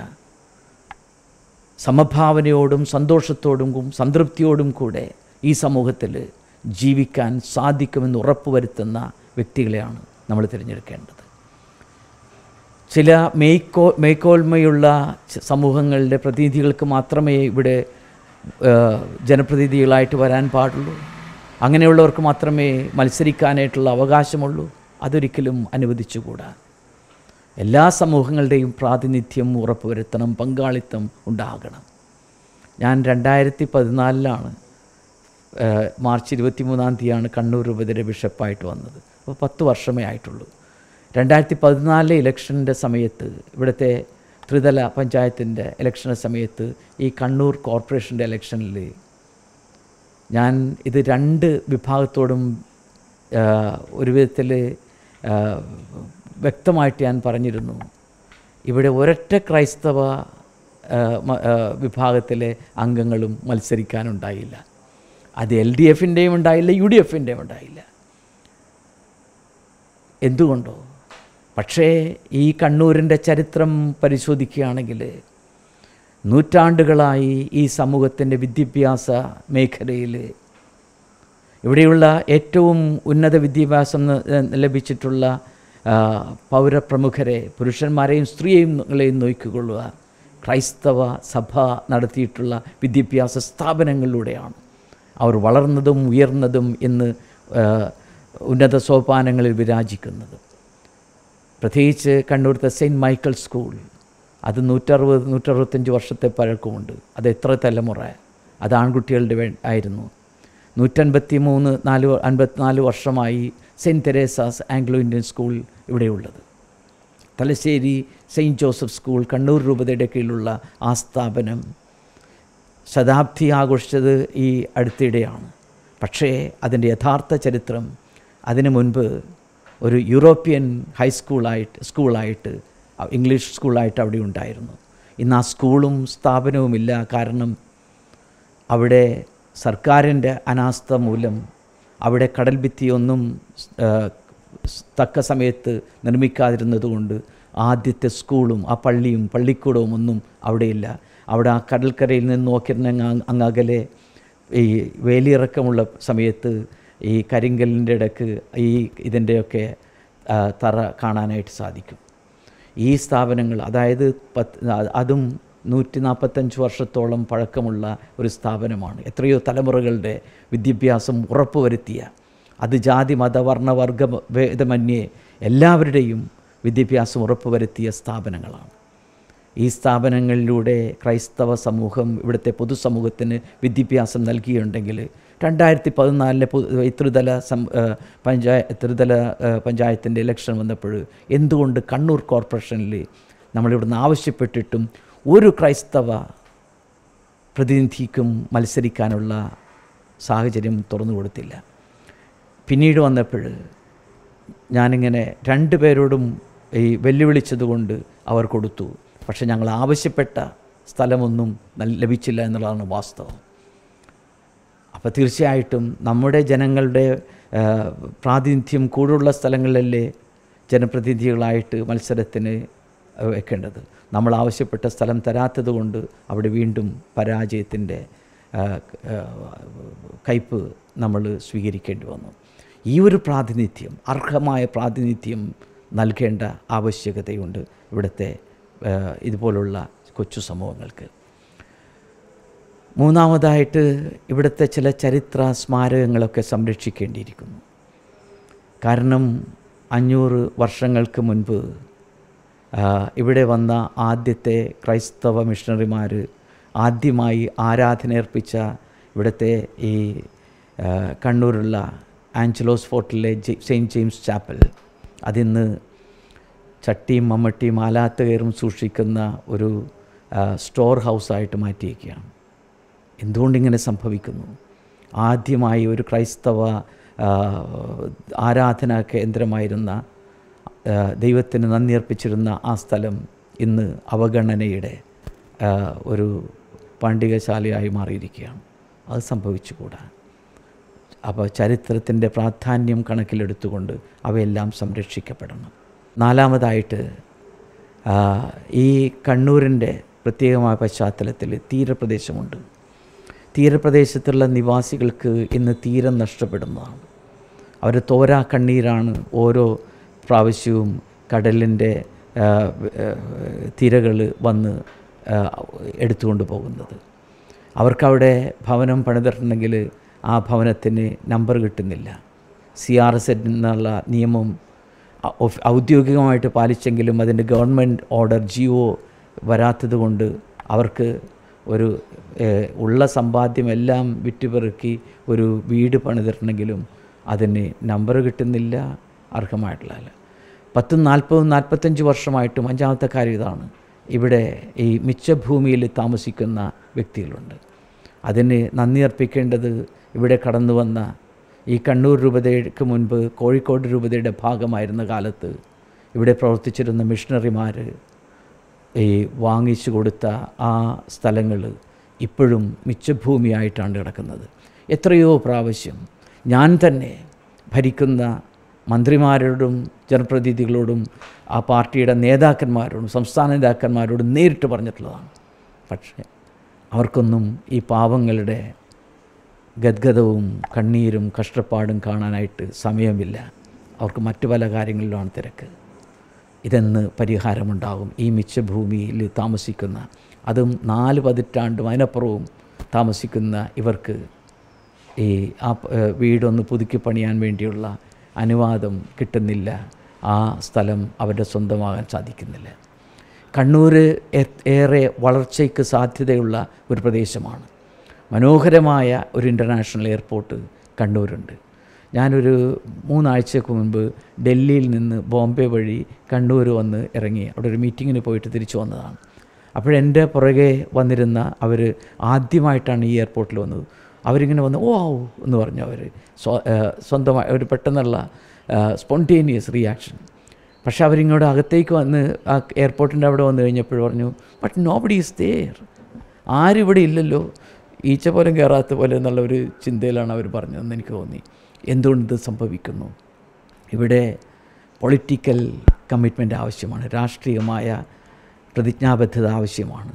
S1: സമഭാവനയോടും സന്തോഷത്തോടും കു- സംതൃപ്തിയോടും കൂടെ ഈ സമൂഹത്തിൽ ജീവിക്കാൻ സാധിക്കുമെന്ന് ഉറപ്പുവരുത്തുന്ന വ്യക്തികളെയാണ് നമ്മൾ തിരഞ്ഞെടുക്കേണ്ടത് ചില മേയ്ക്കോ മേൽക്കോൽമയുള്ള ച- സമൂഹങ്ങളുടെ പ്രതിനിധികൾക്ക് മാത്രമേ ഇവിടെ ആ, ജനപ്രതിനിധികളായിട്ട് വരാൻ പാടുള്ളൂ അങ്ങനെയുള്ളവർക്ക് മാത്രമേ മത്സരിക്കാനായിട്ടുള്ള അവകാശമുള്ളൂ അതൊരിക്കലും അനുവദിച്ചുകൂടാ എല്ലാ സമൂഹങ്ങളുടെയും പ്രാതിനിധ്യം ഉറപ്പുവരുത്തണം പങ്കാളിത്തം ഉണ്ടാകണം ഞാൻ രണ്ടായിരത്തി പതിനാലിലാണ് ഏഹ്, മാർച്ച് ഇരുപത്തി മൂന്നാം തീയതിയാണ് കണ്ണൂർ ഉപതിര ബിഷപ്പായിട്ട് വന്നത് അപ്പോൾ പത്ത് വർഷമേ ആയിട്ടുള്ളൂ രണ്ടായിരത്തി പതിനാലിലെ ഇലക്ഷൻ്റെ സമയത്ത് ഇവിടുത്തെ ത്രിതല പഞ്ചായത്തിൻ്റെ ഇലക്ഷൻ്റെ സമയത്ത് ഈ കണ്ണൂർ കോർപ്പറേഷൻ്റെ ഇലക്ഷനിൽ ഞാൻ ഇത് രണ്ട് വിഭാഗത്തോടും ആ, ഒരു വിധത്തിൽ ആ, വ്യക്തമായിട്ട് ഞാൻ പറഞ്ഞിരുന്നു ഇവിടെ ഒരൊറ്റ ക്രൈസ്തവ ആ, മ- ആ, വിഭാഗത്തിലെ അംഗങ്ങളും മത്സരിക്കാനുണ്ടായില്ല അത് എൽ ഡി എഫിൻ്റെയും ഉണ്ടായില്ല യു ഡി എഫിൻ്റെയും ഉണ്ടായില്ല എന്തുകൊണ്ടോ പക്ഷേ ഈ കണ്ണൂരിൻ്റെ ചരിത്രം പരിശോധിക്കുകയാണെങ്കിൽ നൂറ്റാണ്ടുകളായി ഈ സമൂഹത്തിൻ്റെ വിദ്യാഭ്യാസ മേഖലയിൽ ഇവിടെയുള്ള ഏറ്റവും ഉന്നത വിദ്യാഭ്യാസം ന- ലഭിച്ചിട്ടുള്ള ആ, പൗരപ്രമുഖരെ പുരുഷന്മാരെയും സ്ത്രീയെയും നോക്കിക്കൊള്ളുക ക്രൈസ്തവ സഭ നടത്തിയിട്ടുള്ള വിദ്യാഭ്യാസ സ്ഥാപനങ്ങളിലൂടെയാണ് അവർ വളർന്നതും ഉയർന്നതും എന്ന് ആ, ഉന്നത സോപാനങ്ങളിൽ വിരാജിക്കുന്നത് പ്രത്യേകിച്ച് കണ്ണൂരത്തെ സെയിൻറ്റ് മൈക്കിൾ സ്കൂൾ അത് നൂറ്ററുപത് നൂറ്ററുപത്തഞ്ച് വർഷത്തെ പഴക്കമുണ്ട് അത് എത്ര തലമുറ അത് ആൺകുട്ടികളുടെ വേ ആയിരുന്നു നൂറ്റൻപത്തി മൂന്ന് നാല് വ- അൻപത്തിനാല് വർഷമായി saint Theresa's Anglo Indian school ഇവിടെയുള്ളത് Thalassery saint Joseph school Kannur രൂപതയുടെ കീഴിലുള്ള ആ സ്ഥാപനം ശതാബ്ദി ആഘോഷിച്ചത് ഈ അടുത്തിടെയാണ് പക്ഷേ അതിൻ്റെ യഥാർത്ഥ ചരിത്രം അതിനു മുൻപ് ഒരു യൂറോപ്യൻ ഹൈസ്കൂളായിട്ട് സ്കൂളായിട്ട് അ- ഇംഗ്ലീഷ് സ്കൂളായിട്ട് അവിടെ ഉണ്ടായിരുന്നു ഇന്ന് ആ സ്കൂളും സ്ഥാപനവുമില്ല കാരണം അവിടെ സർക്കാരിൻ്റെ അനാസ്ഥ മൂലം അവിടെ കടൽ ഭിത്തിയൊന്നും ആ, സ് തക്ക സമയത്ത് നിർമ്മിക്കാതിരുന്നതുകൊണ്ട് ആദ്യത്തെ സ്കൂളും ആ പള്ളിയും പള്ളിക്കൂടവും ഒന്നും അവിടെയില്ല അവിടെ ആ കടൽക്കരയിൽ നിന്ന് നോക്കിയിരുന്ന അങ്ങ് അങ്ങകലെ ഈ വേലിയിറക്കമുള്ള സമയത്ത് ഈ കരിങ്കല്ലിൻ്റെ ഇടക്ക് ഈ ഇതിൻ്റെയൊക്കെ ആ, തറ കാണാനായിട്ട് സാധിക്കും ഈ സ്ഥാപനങ്ങൾ അതായത് പത്ത് അ- അതും നൂറ്റി നാൽപ്പത്തഞ്ച് വർഷത്തോളം പഴക്കമുള്ള ഒരു സ്ഥാപനമാണ് എത്രയോ തലമുറകളുടെ വിദ്യാഭ്യാസം ഉറപ്പുവരുത്തിയ അത് ജാതി മത വർണ്ണ വർഗ ഭേദമന്യേ എല്ലാവരുടെയും വിദ്യാഭ്യാസം ഉറപ്പുവരുത്തിയ സ്ഥാപനങ്ങളാണ് ഈ സ്ഥാപനങ്ങളിലൂടെ ക്രൈസ്തവ സമൂഹം ഇവിടുത്തെ പൊതുസമൂഹത്തിന് വിദ്യാഭ്യാസം നൽകിയുണ്ടെങ്കിൽ രണ്ടായിരത്തി പതിനാലിലെ ത്രിതല സം പഞ്ചായ ത്രിതല പഞ്ചായത്തിൻ്റെ ഇലക്ഷൻ വന്നപ്പോൾ എന്തുകൊണ്ട് കണ്ണൂർ കോർപ്പറേഷനിൽ നമ്മളിവിടുന്ന് ആവശ്യപ്പെട്ടിട്ടും ഒരു ക്രൈസ്തവ പ്രതിനിധിക്കും മത്സരിക്കാനുള്ള സാഹചര്യം തുറന്നു കൊടുത്തില്ല പിന്നീട് വന്നപ്പോൾ ഞാനിങ്ങനെ രണ്ട് പേരോടും ഈ വെല്ലുവിളിച്ചതുകൊണ്ട് അവർ കൊടുത്തു പക്ഷെ ഞങ്ങൾ ആവശ്യപ്പെട്ട സ്ഥലമൊന്നും നൽ- ലഭിച്ചില്ല എന്നുള്ളതാണ് വാസ്തവം അപ്പോൾ തീർച്ചയായിട്ടും നമ്മുടെ ജനങ്ങളുടെ ആ, പ്രാതിനിധ്യം കൂടുതലുള്ള സ്ഥലങ്ങളിലല്ലേ ജനപ്രതിനിധികളായിട്ട് മത്സരത്തിന് ആ, വെക്കേണ്ടത് നമ്മൾ ആവശ്യപ്പെട്ട സ്ഥലം തരാത്തത് കൊണ്ട് അവിടെ വീണ്ടും പരാജയത്തിൻ്റെ ആ, ആ, കയ്പ് നമ്മൾ സ്വീകരിക്കേണ്ടി വന്നു ഈ ഒരു പ്രാതിനിധ്യം അർഹമായ പ്രാതിനിധ്യം നൽകേണ്ട ആവശ്യകതയുണ്ട് ഇവിടുത്തെ ആ, ഇതുപോലുള്ള കൊച്ചു സമൂഹങ്ങൾക്ക് മൂന്നാമതായിട്ട് ഇവിടുത്തെ ചില ചരിത്ര സ്മാരകങ്ങളൊക്കെ സംരക്ഷിക്കേണ്ടിയിരിക്കുന്നു കാരണം അഞ്ഞൂറ് വർഷങ്ങൾക്ക് മുൻപ് ആ, ഇവിടെ വന്ന ആദ്യത്തെ ക്രൈസ്തവ മിഷണറിമാർ ആദ്യമായി ആരാധനയർപ്പിച്ച ഇവിടുത്തെ ഈ ആ, കണ്ണൂരുള്ള ആഞ്ചലോസ് ഫോർട്ടിലെ ജെ- സെയിൻറ്റ് ജെയിംസ് ചാപ്പൽ അതിന്ന് ചട്ടിയും മമ്മട്ടിയും ആലാത്ത് കയറും സൂക്ഷിക്കുന്ന ഒരു ആ, സ്റ്റോർ ഹൗസായിട്ട് മാറ്റിയേക്കുകയാണ് എന്തുകൊണ്ടിങ്ങനെ സംഭവിക്കുന്നു ആദ്യമായി ഒരു ക്രൈസ്തവ ആ, ആരാധനാ കേന്ദ്രമായിരുന്ന ആ, ദൈവത്തിന് നന്ദി അർപ്പിച്ചിരുന്ന ആ സ്ഥലം ഇന്ന് അവഗണനയുടെ ആ, ഒരു പാണ്ഡികശാലയായി മാറിയിരിക്കുകയാണ് അത് സംഭവിച്ചുകൂടാ അപ്പോൾ ചരിത്രത്തിൻ്റെ പ്രാധാന്യം കണക്കിലെടുത്തുകൊണ്ട് അവയെല്ലാം സംരക്ഷിക്കപ്പെടണം നാലാമതായിട്ട് ആ, ഈ കണ്ണൂരിൻ്റെ പ്രത്യേകമായ പശ്ചാത്തലത്തിൽ തീരപ്രദേശമുണ്ട് തീരപ്രദേശത്തുള്ള നിവാസികൾക്ക് ഇന്ന് തീരം നഷ്ടപ്പെടുന്നതാണ് അവർ തോരാ കണ്ണീരാണ് ഓരോ പ്രാവശ്യവും കടലിൻ്റെ തിരകൾ വന്ന് ആ, എടുത്തുകൊണ്ട് പോകുന്നത് അവർക്കവിടെ ഭവനം പണിതിട്ടുണ്ടെങ്കിൽ ആ ഭവനത്തിന് നമ്പർ കിട്ടുന്നില്ല സി ആർ എസ് എന്നുള്ള നിയമം ഔ- ഒഫ്- ഔദ്യോഗികമായിട്ട് പാലിച്ചെങ്കിലും അതിൻ്റെ ഗവൺമെൻറ് ഓർഡർ ജിയോ വരാത്തത് കൊണ്ട് അവർക്ക് ഒരു ഏഹ്, ഉള്ള സമ്പാദ്യമെല്ലാം വിറ്റുപെറുക്കി ഒരു വീട് പണിതിട്ടുണ്ടെങ്കിലും അതിന് നമ്പർ കിട്ടുന്നില്ല അർഹമായിട്ടുള്ള പത്തും നാൽപ്പതും നാൽപ്പത്തഞ്ച് വർഷമായിട്ടും അഞ്ചാമത്തെ കാര്യം ഇതാണ് ഇവിടെ ഈ മിച്ചഭൂമിയിൽ താമസിക്കുന്ന വ്യക്തികളുണ്ട് അതിന് നന്ദി അർപ്പിക്കേണ്ടത് ഇവിടെ കടന്നു വന്ന ഈ കണ്ണൂർ രൂപതയ്ക്ക് മുൻപ് കോഴിക്കോട് രൂപതയുടെ ഭാഗമായിരുന്ന കാലത്ത് ഇവിടെ പ്രവർത്തിച്ചിരുന്ന മിഷണറിമാർ ഈ വാങ്ങിച്ചു കൊടുത്ത ആ സ്ഥലങ്ങൾ ഇപ്പോഴും മിച്ചഭൂമിയായിട്ടാണ് കിടക്കുന്നത് എത്രയോ പ്രാവശ്യം ഞാൻ തന്നെ ഭരിക്കുന്ന മന്ത്രിമാരോടും ജനപ്രതിനിധികളോടും ആ പാർട്ടിയുടെ നേതാക്കന്മാരോടും സംസ്ഥാന നേതാക്കന്മാരോടും നേരിട്ട് പറഞ്ഞിട്ടുള്ളതാണ് പക്ഷേ അവർക്കൊന്നും ഈ പാവങ്ങളുടെ ഗദ്ഗതവും കണ്ണീരും കഷ്ടപ്പാടും കാണാനായിട്ട് സമയമില്ല അവർക്ക് മറ്റു പല കാര്യങ്ങളിലുമാണ് തിരക്ക് ഇതെന്ന് പരിഹാരമുണ്ടാകും ഈ മിച്ചഭൂമിയിൽ താമസിക്കുന്ന അതും നാല് പതിറ്റാണ്ടും അതിനപ്പുറവും താമസിക്കുന്ന ഇവർക്ക് ഈ ആ പ- ഏഹ് വീടൊന്ന് പുതുക്കി പണിയാൻ വേണ്ടിയുള്ള അനുവാദം കിട്ടുന്നില്ല ആ സ്ഥലം അവരുടെ സ്വന്തമാകാൻ സാധിക്കുന്നില്ല കണ്ണൂർ ഏ- ഏറെ വളർച്ചയ്ക്ക് സാധ്യതയുള്ള ഒരു പ്രദേശമാണ് മനോഹരമായ ഒരു ഇൻ്റർനാഷണൽ എയർപോർട്ട് കണ്ണൂരുണ്ട് ഞാനൊരു മൂന്നാഴ്ചക്ക് മുൻപ് ഡൽഹിയിൽ നിന്ന് ബോംബെ വഴി കണ്ണൂർ വന്ന് ഇറങ്ങി അവിടെ ഒരു മീറ്റിങ്ങിന് പോയിട്ട് തിരിച്ചു വന്നതാണ് അപ്പോഴെൻ്റെ പുറകെ വന്നിരുന്ന അവർ ആദ്യമായിട്ടാണ് ഈ എയർപോർട്ടിൽ വന്നത് അവരിങ്ങനെ വന്ന് ഓ ആവൂ എന്ന് പറഞ്ഞു അവർ സ്വന്തമായി ഒരു പെട്ടെന്നുള്ള സ്പോണ്ടേനിയസ് റിയാക്ഷൻ പക്ഷെ അവരിങ്ങോട്ട് അകത്തേക്ക് വന്ന് ആ എയർപോർട്ടിൻ്റെ അവിടെ വന്നു കഴിഞ്ഞപ്പോൾ പറഞ്ഞു but nobody is there ആരും ഇവിടെ ഇല്ലല്ലോ ഈച്ച പോലും കയറാത്ത പോലെ എന്നുള്ള ഒരു ചിന്തയിലാണ് അവർ പറഞ്ഞതെന്ന് എനിക്ക് തോന്നി എന്തുകൊണ്ട് ഇത് സംഭവിക്കുന്നു ഇവിടെ പൊളിറ്റിക്കൽ കമ്മിറ്റ്മെൻ്റ് ആവശ്യമാണ് രാഷ്ട്രീയമായ പ്രതിജ്ഞാബദ്ധത ആവശ്യമാണ്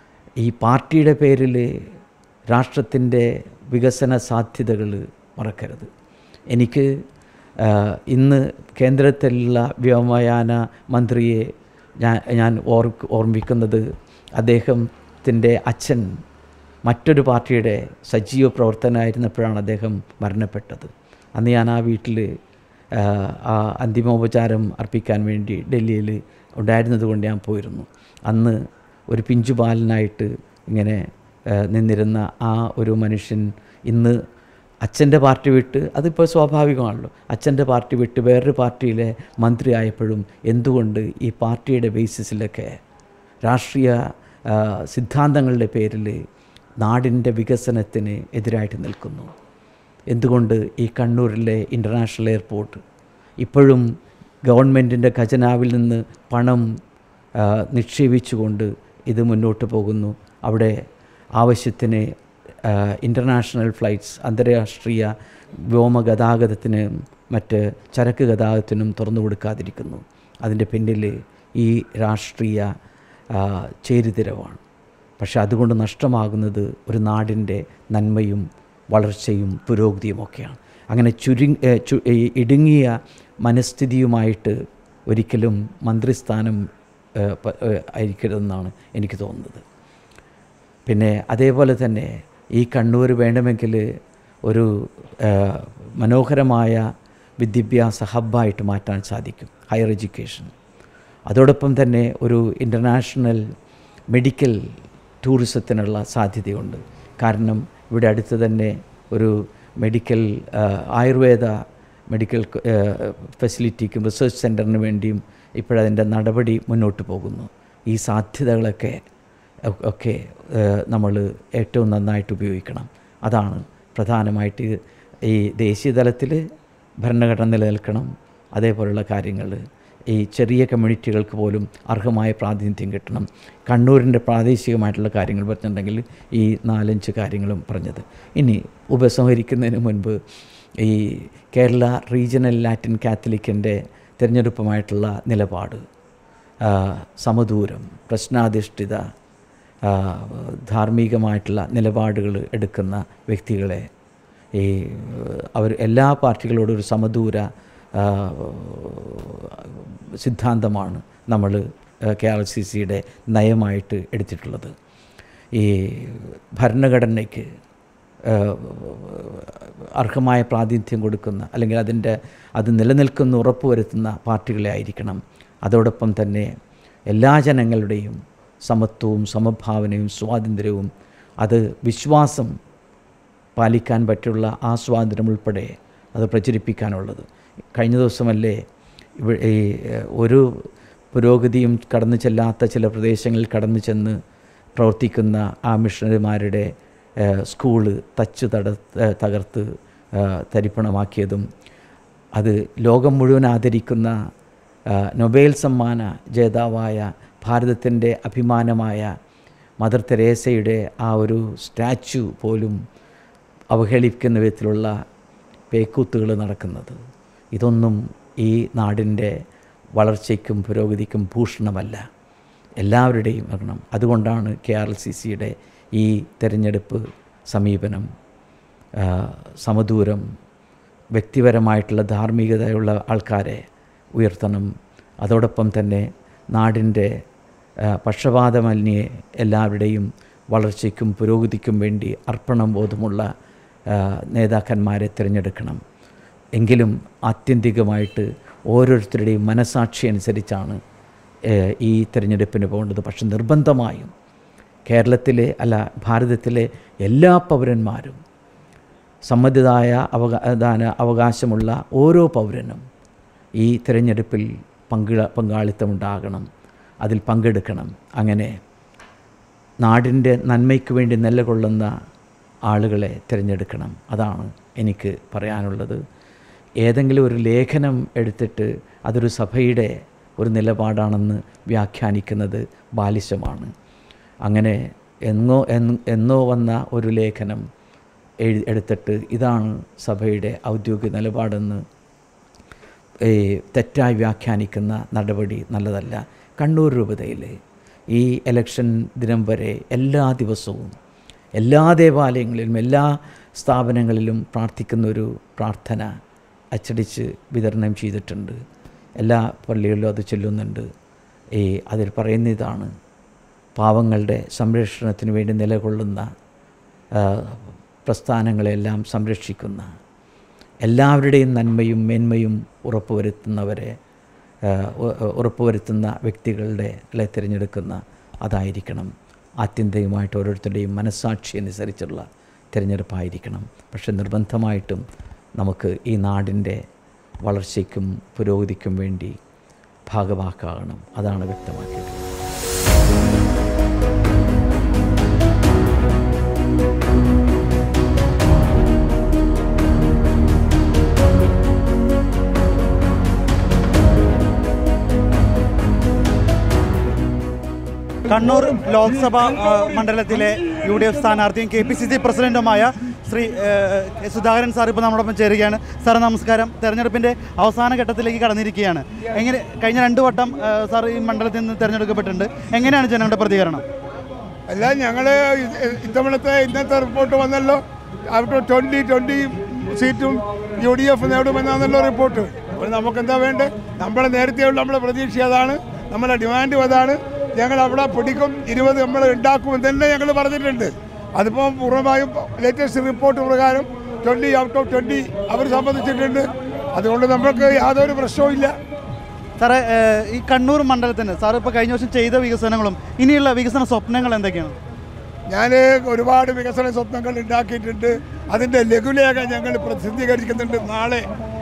S1: ഈ പാർട്ടിയുടെ പേരിൽ രാഷ്ട്രത്തിൻ്റെ വികസന സാധ്യതകൾ മറക്കരുത് എനിക്ക് ആ, ഇന്ന് കേന്ദ്രത്തിലുള്ള വ്യോമയാന മന്ത്രിയെ ഞാൻ ഞാൻ ഓർ ഓർമ്മിക്കുന്നത് അദ്ദേഹത്തിൻ്റെ അച്ഛൻ മറ്റൊരു പാർട്ടിയുടെ സജീവ പ്രവർത്തനമായിരുന്നപ്പോഴാണ് അദ്ദേഹം മരണപ്പെട്ടത് അന്ന് ഞാൻ ആ വീട്ടിൽ ആ, ആ അന്തിമോപചാരം അർപ്പിക്കാൻ വേണ്ടി ഡൽഹിയിൽ ഉണ്ടായിരുന്നത് കൊണ്ട് ഞാൻ പോയിരുന്നു അന്ന് ഒരു പിഞ്ചു ബാലനായിട്ട് ഇങ്ങനെ ആ, നിന്നിരുന്ന ആ ഒരു മനുഷ്യൻ ഇന്ന് അച്ഛൻ്റെ പാർട്ടി വിട്ട് അതിപ്പോൾ സ്വാഭാവികമാണല്ലോ അച്ഛൻ്റെ പാർട്ടി വിട്ട് വേറൊരു പാർട്ടിയിലെ മന്ത്രിയായപ്പോഴും എന്തുകൊണ്ട് ഈ പാർട്ടിയുടെ ബേസിസിലൊക്കെ രാഷ്ട്രീയ ആ, സിദ്ധാന്തങ്ങളുടെ പേരിൽ നാടിൻ്റെ വികസനത്തിന് എതിരായിട്ട് നിൽക്കുന്നു എന്തുകൊണ്ട് ഈ കണ്ണൂരിലെ ഇൻ്റർനാഷണൽ എയർപോർട്ട് ഇപ്പോഴും ഗവൺമെൻറ്റിൻ്റെ ഖജനാവിൽ നിന്ന് പണം ആ, നിക്ഷേപിച്ചുകൊണ്ട് ഇത് മുന്നോട്ട് പോകുന്നു അവിടെ ആവശ്യത്തിന് ഇൻ്റർനാഷണൽ ഫ്ലൈറ്റ്സ് അന്തർരാഷ്ട്രീയ വ്യോമ ഗതാഗതത്തിന് മറ്റ് ചരക്ക് ഗതാഗതത്തിനും തുറന്നു കൊടുക്കാതിരിക്കുന്നു അതിൻ്റെ പിന്നിൽ ഈ രാഷ്ട്രീയ ആ, ചേരിതിരവാണ് പക്ഷെ അതുകൊണ്ട് നഷ്ടമാകുന്നത് ഒരു നാടിൻ്റെ നന്മയും വളർച്ചയും പുരോഗതിയുമൊക്കെയാണ് അങ്ങനെ ചുരു ഏ, ചു- ഈ ഇടുങ്ങിയ മനസ്ഥിതിയുമായിട്ട് ഒരിക്കലും മന്ത്രിസ്ഥാനം ഏ, പ- ഏ, ആയിരിക്കരുതെന്നാണ് എനിക്ക് തോന്നുന്നത് പിന്നെ അതേപോലെ തന്നെ ഈ കണ്ണൂർ വേണമെങ്കിൽ ഒരു ആ, മനോഹരമായ വിദ്യാഭ്യാസ ഹബ്ബായിട്ട് മാറ്റാൻ സാധിക്കും ഹയർ എഡ്യൂക്കേഷൻ അതോടൊപ്പം തന്നെ ഒരു ഇൻ്റർനാഷണൽ മെഡിക്കൽ ടൂറിസത്തിനുള്ള സാധ്യതയുണ്ട് കാരണം ഇവിടെ അടുത്ത് തന്നെ ഒരു മെഡിക്കൽ ആ, ആയുർവേദ മെഡിക്കൽ ആ, ഫെസിലിറ്റിക്കും റിസർച്ച് സെൻറ്ററിന് വേണ്ടിയും ഇപ്പോഴതിൻ്റെ നടപടി മുന്നോട്ട് പോകുന്നു ഈ സാധ്യതകളൊക്കെ ഒ- ഒക്കെ നമ്മൾ ഏറ്റവും നന്നായിട്ട് ഉപയോഗിക്കണം അതാണ് പ്രധാനമായിട്ട് ഈ ദേശീയ തലത്തിൽ ഭരണഘടന നിലനിൽക്കണം അതേപോലുള്ള കാര്യങ്ങൾ ഈ ചെറിയ കമ്മ്യൂണിറ്റികൾക്ക് പോലും അർഹമായ പ്രാതിനിധ്യം കിട്ടണം കണ്ണൂരിൻ്റെ പ്രാദേശികമായിട്ടുള്ള കാര്യങ്ങൾ പറഞ്ഞിട്ടുണ്ടെങ്കിൽ ഈ നാലഞ്ച് കാര്യങ്ങളും പറഞ്ഞത് ഇനി ഉപസംഹരിക്കുന്നതിന് മുൻപ് ഈ കേരള റീജിയണൽ ലാറ്റിൻ കാത്തലിക്കിൻ്റെ തിരഞ്ഞെടുപ്പുമായിട്ടുള്ള നിലപാട് ആ, സമദൂരം പ്രശ്നാധിഷ്ഠിത ആ, ധാർമ്മികമായിട്ടുള്ള നിലപാടുകൾ എടുക്കുന്ന വ്യക്തികളെ ഈ അവർ എല്ലാ പാർട്ടികളോടും ഒരു സമദൂര ആ, സിദ്ധാന്തമാണ് നമ്മൾ കെ ആർ സി സിയുടെ നയമായിട്ട് എടുത്തിട്ടുള്ളത് ഈ ഭരണഘടനയ്ക്ക് ആ, അർഹമായ പ്രാതിനിധ്യം കൊടുക്കുന്ന അല്ലെങ്കിൽ അതിൻ്റെ അത് നിലനിൽക്കുന്ന ഉറപ്പുവരുത്തുന്ന പാർട്ടികളെ ആയിരിക്കണം അതോടൊപ്പം തന്നെ എല്ലാ ജനങ്ങളുടെയും സമത്വവും സമഭാവനയും സ്വാതന്ത്ര്യവും അത് വിശ്വാസം പാലിക്കാൻ പറ്റുള്ള ആ സ്വാതന്ത്ര്യം ഉൾപ്പെടെ അത് പ്രചരിപ്പിക്കാനുള്ളത് കഴിഞ്ഞ ദിവസമല്ലേ ഇവ ഈ ഏഹ്, ഒരു പുരോഗതിയും കടന്നു ചെല്ലാത്ത ചില പ്രദേശങ്ങളിൽ കടന്നു ചെന്ന് പ്രവർത്തിക്കുന്ന ആ മിഷണറിമാരുടെ ഏഹ്, സ്കൂള് തച്ച് തട ഏഹ്, തകർത്ത് ഏഹ്, തരിപ്പണമാക്കിയതും അത് ലോകം മുഴുവൻ ആദരിക്കുന്ന ആ, നൊബേൽ സമ്മാന ജേതാവായ ഭാരതത്തിൻ്റെ അഭിമാനമായ മദർ തെരേസയുടെ ആ ഒരു സ്റ്റാച്ചു പോലും അവഹേളിക്കുന്ന വിധത്തിലുള്ള പേക്കൂത്തുകൾ നടക്കുന്നത് ഇതൊന്നും ഈ നാടിൻ്റെ വളർച്ചയ്ക്കും പുരോഗതിക്കും ഭൂഷണമല്ല എല്ലാവരുടെയും അറിയണം അതുകൊണ്ടാണ് കെ ആർ എൽ സി സിയുടെ ഈ തെരഞ്ഞെടുപ്പ് സമീപനം ആ, സമദൂരം വ്യക്തിപരമായിട്ടുള്ള ധാർമ്മികതയുള്ള ആൾക്കാരെ ഉയർത്തണം അതോടൊപ്പം തന്നെ നാടിൻ്റെ ആ, പക്ഷപാതമന്യേ എല്ലാവരുടെയും വളർച്ചയ്ക്കും പുരോഗതിക്കും വേണ്ടി അർപ്പണം ബോധമുള്ള ആ, നേതാക്കന്മാരെ തിരഞ്ഞെടുക്കണം എങ്കിലും ആത്യന്തികമായിട്ട് ഓരോരുത്തരുടെയും മനസാക്ഷി അനുസരിച്ചാണ് ഏഹ്, ഈ തിരഞ്ഞെടുപ്പിന് പോകേണ്ടത് പക്ഷെ നിർബന്ധമായും കേരളത്തിലെ അല്ല ഭാരതത്തിലെ എല്ലാ പൗരന്മാരും സമ്മതിദായ അവകാദാന അവകാശമുള്ള ഓരോ പൗരനും ഈ തിരഞ്ഞെടുപ്പിൽ പങ്കിട പങ്കാളിത്തമുണ്ടാകണം അതിൽ പങ്കെടുക്കണം അങ്ങനെ നാടിൻ്റെ നന്മയ്ക്ക് വേണ്ടി നിലകൊള്ളുന്ന ആളുകളെ തിരഞ്ഞെടുക്കണം അതാണ് എനിക്ക് പറയാനുള്ളത് ഏതെങ്കിലും ഒരു ലേഖനം എടുത്തിട്ട് അതൊരു സഭയുടെ ഒരു നിലപാടാണെന്ന് വ്യാഖ്യാനിക്കുന്നത് ബാലിശമാണ് അങ്ങനെ എന്നോ എന്ന് എന്നോ വന്ന ഒരു ലേഖനം എഴു എടുത്തിട്ട് ഇതാണ് സഭയുടെ ഔദ്യോഗിക നിലപാടെന്ന് ഈ തെറ്റായി വ്യാഖ്യാനിക്കുന്ന നടപടി നല്ലതല്ല കണ്ണൂർ രൂപതയിൽ ഈ ഇലക്ഷൻ ദിനം വരെ എല്ലാ ദിവസവും എല്ലാ ദേവാലയങ്ങളിലും എല്ലാ സ്ഥാപനങ്ങളിലും പ്രാർത്ഥിക്കുന്ന ഒരു പ്രാർത്ഥന അച്ചടിച്ച് വിതരണം ചെയ്തിട്ടുണ്ട് എല്ലാ പള്ളികളിലും അത് ചൊല്ലുന്നുണ്ട് ഈ അതിൽ പറയുന്ന ഇതാണ് പാവങ്ങളുടെ സംരക്ഷണത്തിന് വേണ്ടി നിലകൊള്ളുന്ന ആ, പ്രസ്ഥാനങ്ങളെല്ലാം സംരക്ഷിക്കുന്ന എല്ലാവരുടെയും നന്മയും മേന്മയും ഉറപ്പുവരുത്തുന്നവരെ ആ, ഉ- ഉറപ്പുവരുത്തുന്ന വ്യക്തികളുടെ ളെ തിരഞ്ഞെടുക്കുന്ന അതായിരിക്കണം ആത്യന്തികമായിട്ട് ഓരോരുത്തരുടെയും മനസ്സാക്ഷി അനുസരിച്ചുള്ള തിരഞ്ഞെടുപ്പായിരിക്കണം പക്ഷെ നിർബന്ധമായിട്ടും നമുക്ക് ഈ നാടിൻ്റെ വളർച്ചയ്ക്കും പുരോഗതിക്കും വേണ്ടി ഭാഗവാക്കാകണം അതാണ് വ്യക്തമാക്കിയത്
S10: കണ്ണൂർ ലോക്സഭ ആ, മണ്ഡലത്തിലെ യു ഡി എഫ് സ്ഥാനാർത്ഥിയും കെ പി സി സി പ്രസിഡന്റുമായ ശ്രീ ഏ, കെ. സുധാകരൻ സാർ ഇപ്പോൾ നമ്മളോടൊപ്പം ചേരുകയാണ് സാർ നമസ്കാരം തെരഞ്ഞെടുപ്പിന്റെ അവസാന ഘട്ടത്തിലേക്ക് കടന്നിരിക്കുകയാണ് എങ്ങനെ കഴിഞ്ഞ രണ്ട് വട്ടം ഏ, സാർ ഈ മണ്ഡലത്തിൽ നിന്ന് തിരഞ്ഞെടുക്കപ്പെട്ടിട്ടുണ്ട് എങ്ങനെയാണ് ജനങ്ങളുടെ പ്രതികരണം
S2: അല്ല ഞങ്ങൾ ഇത്തവണത്തെ ഇന്നത്തെ റിപ്പോർട്ട് വന്നല്ലോ അവിടെ ട്വൻ്റി ട്വൻ്റി സീറ്റും യു ഡി എഫ് നേടുമെന്നാണല്ലോ റിപ്പോർട്ട് അപ്പോൾ നമുക്ക് എന്താ വേണ്ടത് നമ്മളെ നേരത്തെയുള്ള നമ്മളെ പ്രതീക്ഷ അതാണ് നമ്മളെ ഡിമാൻഡും അതാണ് ഞങ്ങൾ അവിടെ പിടിക്കും ഇരുപത് നമ്മൾ ഉണ്ടാക്കും തന്നെ ഞങ്ങൾ പറഞ്ഞിട്ടുണ്ട് അതിപ്പോൾ പൂർണ്ണമായും ലേറ്റസ്റ്റ് റിപ്പോർട്ട് പ്രകാരം ട്വൻ്റി ഔട്ട് ഓഫ് ട്വൻ്റി അവർ സംബന്ധിച്ചിട്ടുണ്ട് അതുകൊണ്ട് നമുക്ക് യാതൊരു പ്രശ്നവും ഇല്ല
S10: സാറേ ഏ, ഈ കണ്ണൂർ മണ്ഡലത്തിന് സാർ ഇപ്പോൾ കഴിഞ്ഞ വർഷം ചെയ്ത വികസനങ്ങളും ഇനിയുള്ള വികസന സ്വപ്നങ്ങൾ എന്തൊക്കെയാണ്
S2: ഞാൻ ഒരുപാട് വികസന സ്വപ്നങ്ങൾ ഉണ്ടാക്കിയിട്ടുണ്ട് അതിൻ്റെ ലഘുലേഖ ഞങ്ങൾ പ്രസിദ്ധീകരിക്കുന്നുണ്ട് നാളെ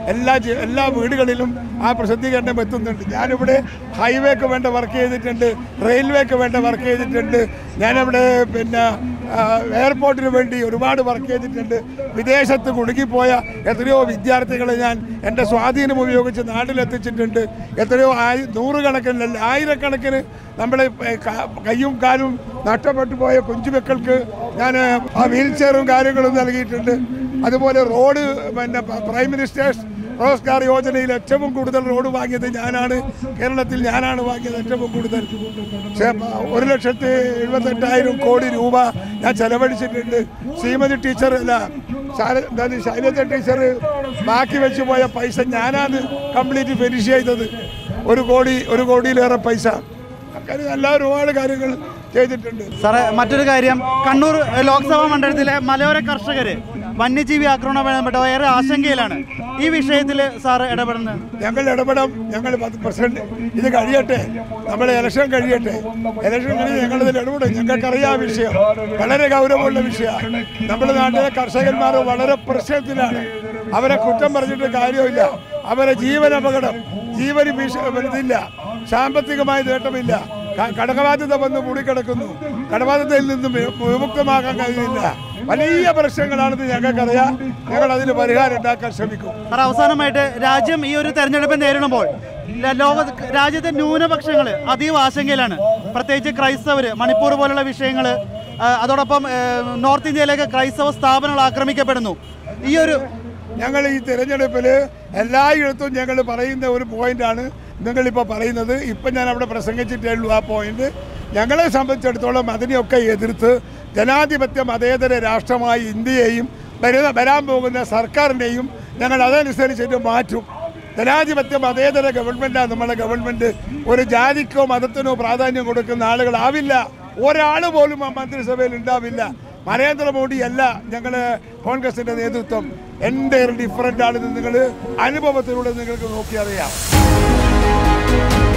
S2: എല്ലാ ജി- എല്ലാ വീടുകളിലും ആ പ്രസിദ്ധീകരണം എത്തുന്നുണ്ട് ഞാനിവിടെ ഹൈവേക്ക് വേണ്ട വർക്ക് ചെയ്തിട്ടുണ്ട് റെയിൽവേക്ക് വേണ്ട വർക്ക് ചെയ്തിട്ടുണ്ട് ഞാനിവിടെ പിന്നെ ആ, എയർപോർട്ടിന് വേണ്ടി ഒരുപാട് വർക്ക് ചെയ്തിട്ടുണ്ട് വിദേശത്ത് കുടുങ്ങിപ്പോയ എത്രയോ വിദ്യാർത്ഥികളെ ഞാൻ എൻ്റെ സ്വാധീനം ഉപയോഗിച്ച് നാട്ടിലെത്തിച്ചിട്ടുണ്ട് എത്രയോ ആയി നൂറുകണക്കിന് ആയിരക്കണക്കിന് നമ്മുടെ ഏ, ക- കയ്യും കാലും നഷ്ടപ്പെട്ടു പോയ കുഞ്ചുമക്കൾക്ക് ഞാൻ ആ വീൽ ചെയറും കാര്യങ്ങളും നൽകിയിട്ടുണ്ട് അതുപോലെ റോഡ് പിന്നെ പ- പ്രൈം മിനിസ്റ്റേഴ്സ് റോസ്ഗാർ യോജനയിൽ ഏറ്റവും കൂടുതൽ റോഡ് വാങ്ങിയത് ഞാനാണ് കേരളത്തിൽ ഞാനാണ് വാങ്ങിയത് ഏറ്റവും കൂടുതൽ പക്ഷേ പ- ഒരു ലക്ഷത്തി എഴുപത്തെട്ടായിരം കോടി രൂപ ഞാൻ ചെലവഴിച്ചിട്ടുണ്ട് ശ്രീമതി ടീച്ചർ അല്ല ശാല- എന്താണ് ശൈലജ ടീച്ചർ ബാക്കി വെച്ച് പോയ പൈസ ഞാനാണ് കംപ്ലീറ്റ് ഫിനിഷ് ചെയ്തത് ഒരു കോടി ഒരു കോടിയിലേറെ പൈസ അങ്ങനെ എല്ലാ ഒരുപാട് കാര്യങ്ങൾ ചെയ്തിട്ടുണ്ട്
S10: സാറേ മറ്റൊരു കാര്യം കണ്ണൂർ ഏഹ്, ലോക്സഭാ മണ്ഡലത്തിലെ മലയോര കർഷകർ വന്യജീവി ആക്രമണവുമായി ബന്ധപ്പെട്ട് ഏറെ ആശങ്കയിലാണ് ഈ വിഷയത്തിൽ സാറ് ഇടപെടുന്നത്
S2: ഞങ്ങൾ ഇടപെടാം ഞങ്ങൾ പത്ത് പ്രസിഡന്റ് ഇത് കഴിയട്ടെ നമ്മുടെ ഇലക്ഷൻ കഴിയട്ടെ ഇലക്ഷൻ കഴിഞ്ഞ് ഞങ്ങളിതിൽ ഇടപെടും ഞങ്ങൾക്കറിയാം ആ വിഷയം വളരെ ഗൗരവമുള്ള വിഷയമാണ് നമ്മുടെ നാട്ടിലെ കർഷകന്മാർ വളരെ പ്രശ്നത്തിലാണ് അവരെ കുറ്റം പറഞ്ഞിട്ട് കാര്യമില്ല അവരെ ജീവൻ അപകടം ജീവന് ഭീഷ ഇതില്ല സാമ്പത്തികമായ നേട്ടമില്ല ക- കടബാധ്യത വന്ന് മൂടിക്കിടക്കുന്നു കടബാധ്യതയിൽ നിന്നും വി- വിമുക്തമാക്കാൻ കഴിയുന്നില്ല വലിയ പ്രശ്നങ്ങളാണെന്ന് ഞങ്ങൾക്കറിയാം ഞങ്ങൾ അതിന് പരിഹാരം ഉണ്ടാക്കാൻ ശ്രമിക്കും
S10: സാർ അവസാനമായിട്ട് രാജ്യം ഈ ഒരു തെരഞ്ഞെടുപ്പ് നേരിടുമ്പോൾ ല- ലോക രാജ്യത്തെ ന്യൂനപക്ഷങ്ങൾ അതീവ ആശങ്കയിലാണ് പ്രത്യേകിച്ച് ക്രൈസ്തവർ മണിപ്പൂർ പോലുള്ള വിഷയങ്ങൾ അതോടൊപ്പം ഏഹ്, നോർത്ത് ഇന്ത്യയിലേക്ക് ക്രൈസ്തവ സ്ഥാപനങ്ങൾ ആക്രമിക്കപ്പെടുന്നു ഈ ഒരു
S2: ഞങ്ങൾ ഈ തിരഞ്ഞെടുപ്പിൽ എല്ലായിടത്തും ഞങ്ങൾ പറയുന്ന ഒരു പോയിന്റാണ് നിങ്ങളിപ്പോൾ പറയുന്നത് ഇപ്പം ഞാൻ അവിടെ പ്രസംഗിച്ചിട്ടേ ഉള്ളൂ ആ പോയിന്റ് ഞങ്ങളെ സംബന്ധിച്ചിടത്തോളം അതിനെയൊക്കെ എതിർത്ത് ജനാധിപത്യ മതേതര രാഷ്ട്രമായി ഇന്ത്യയെയും വരുന്ന വരാൻ പോകുന്ന സർക്കാരിനെയും ഞങ്ങൾ അതനുസരിച്ചിട്ട് മാറ്റും ജനാധിപത്യ മതേതര ഗവൺമെൻറ്റാണ് നമ്മുടെ ഗവൺമെൻറ് ഒരു ജാതിക്കോ മതത്തിനോ പ്രാധാന്യം കൊടുക്കുന്ന ആളുകളാവില്ല ഒരാൾ പോലും ആ മന്ത്രിസഭയിൽ ഉണ്ടാവില്ല നരേന്ദ്രമോദി അല്ല ഞങ്ങൾ കോൺഗ്രസിൻ്റെ നേതൃത്വം എൻ്റെ ഡിഫറൻ്റ് ആണെന്ന് നിങ്ങൾ അനുഭവത്തിലൂടെ നിങ്ങൾക്ക് നോക്കിയറിയാം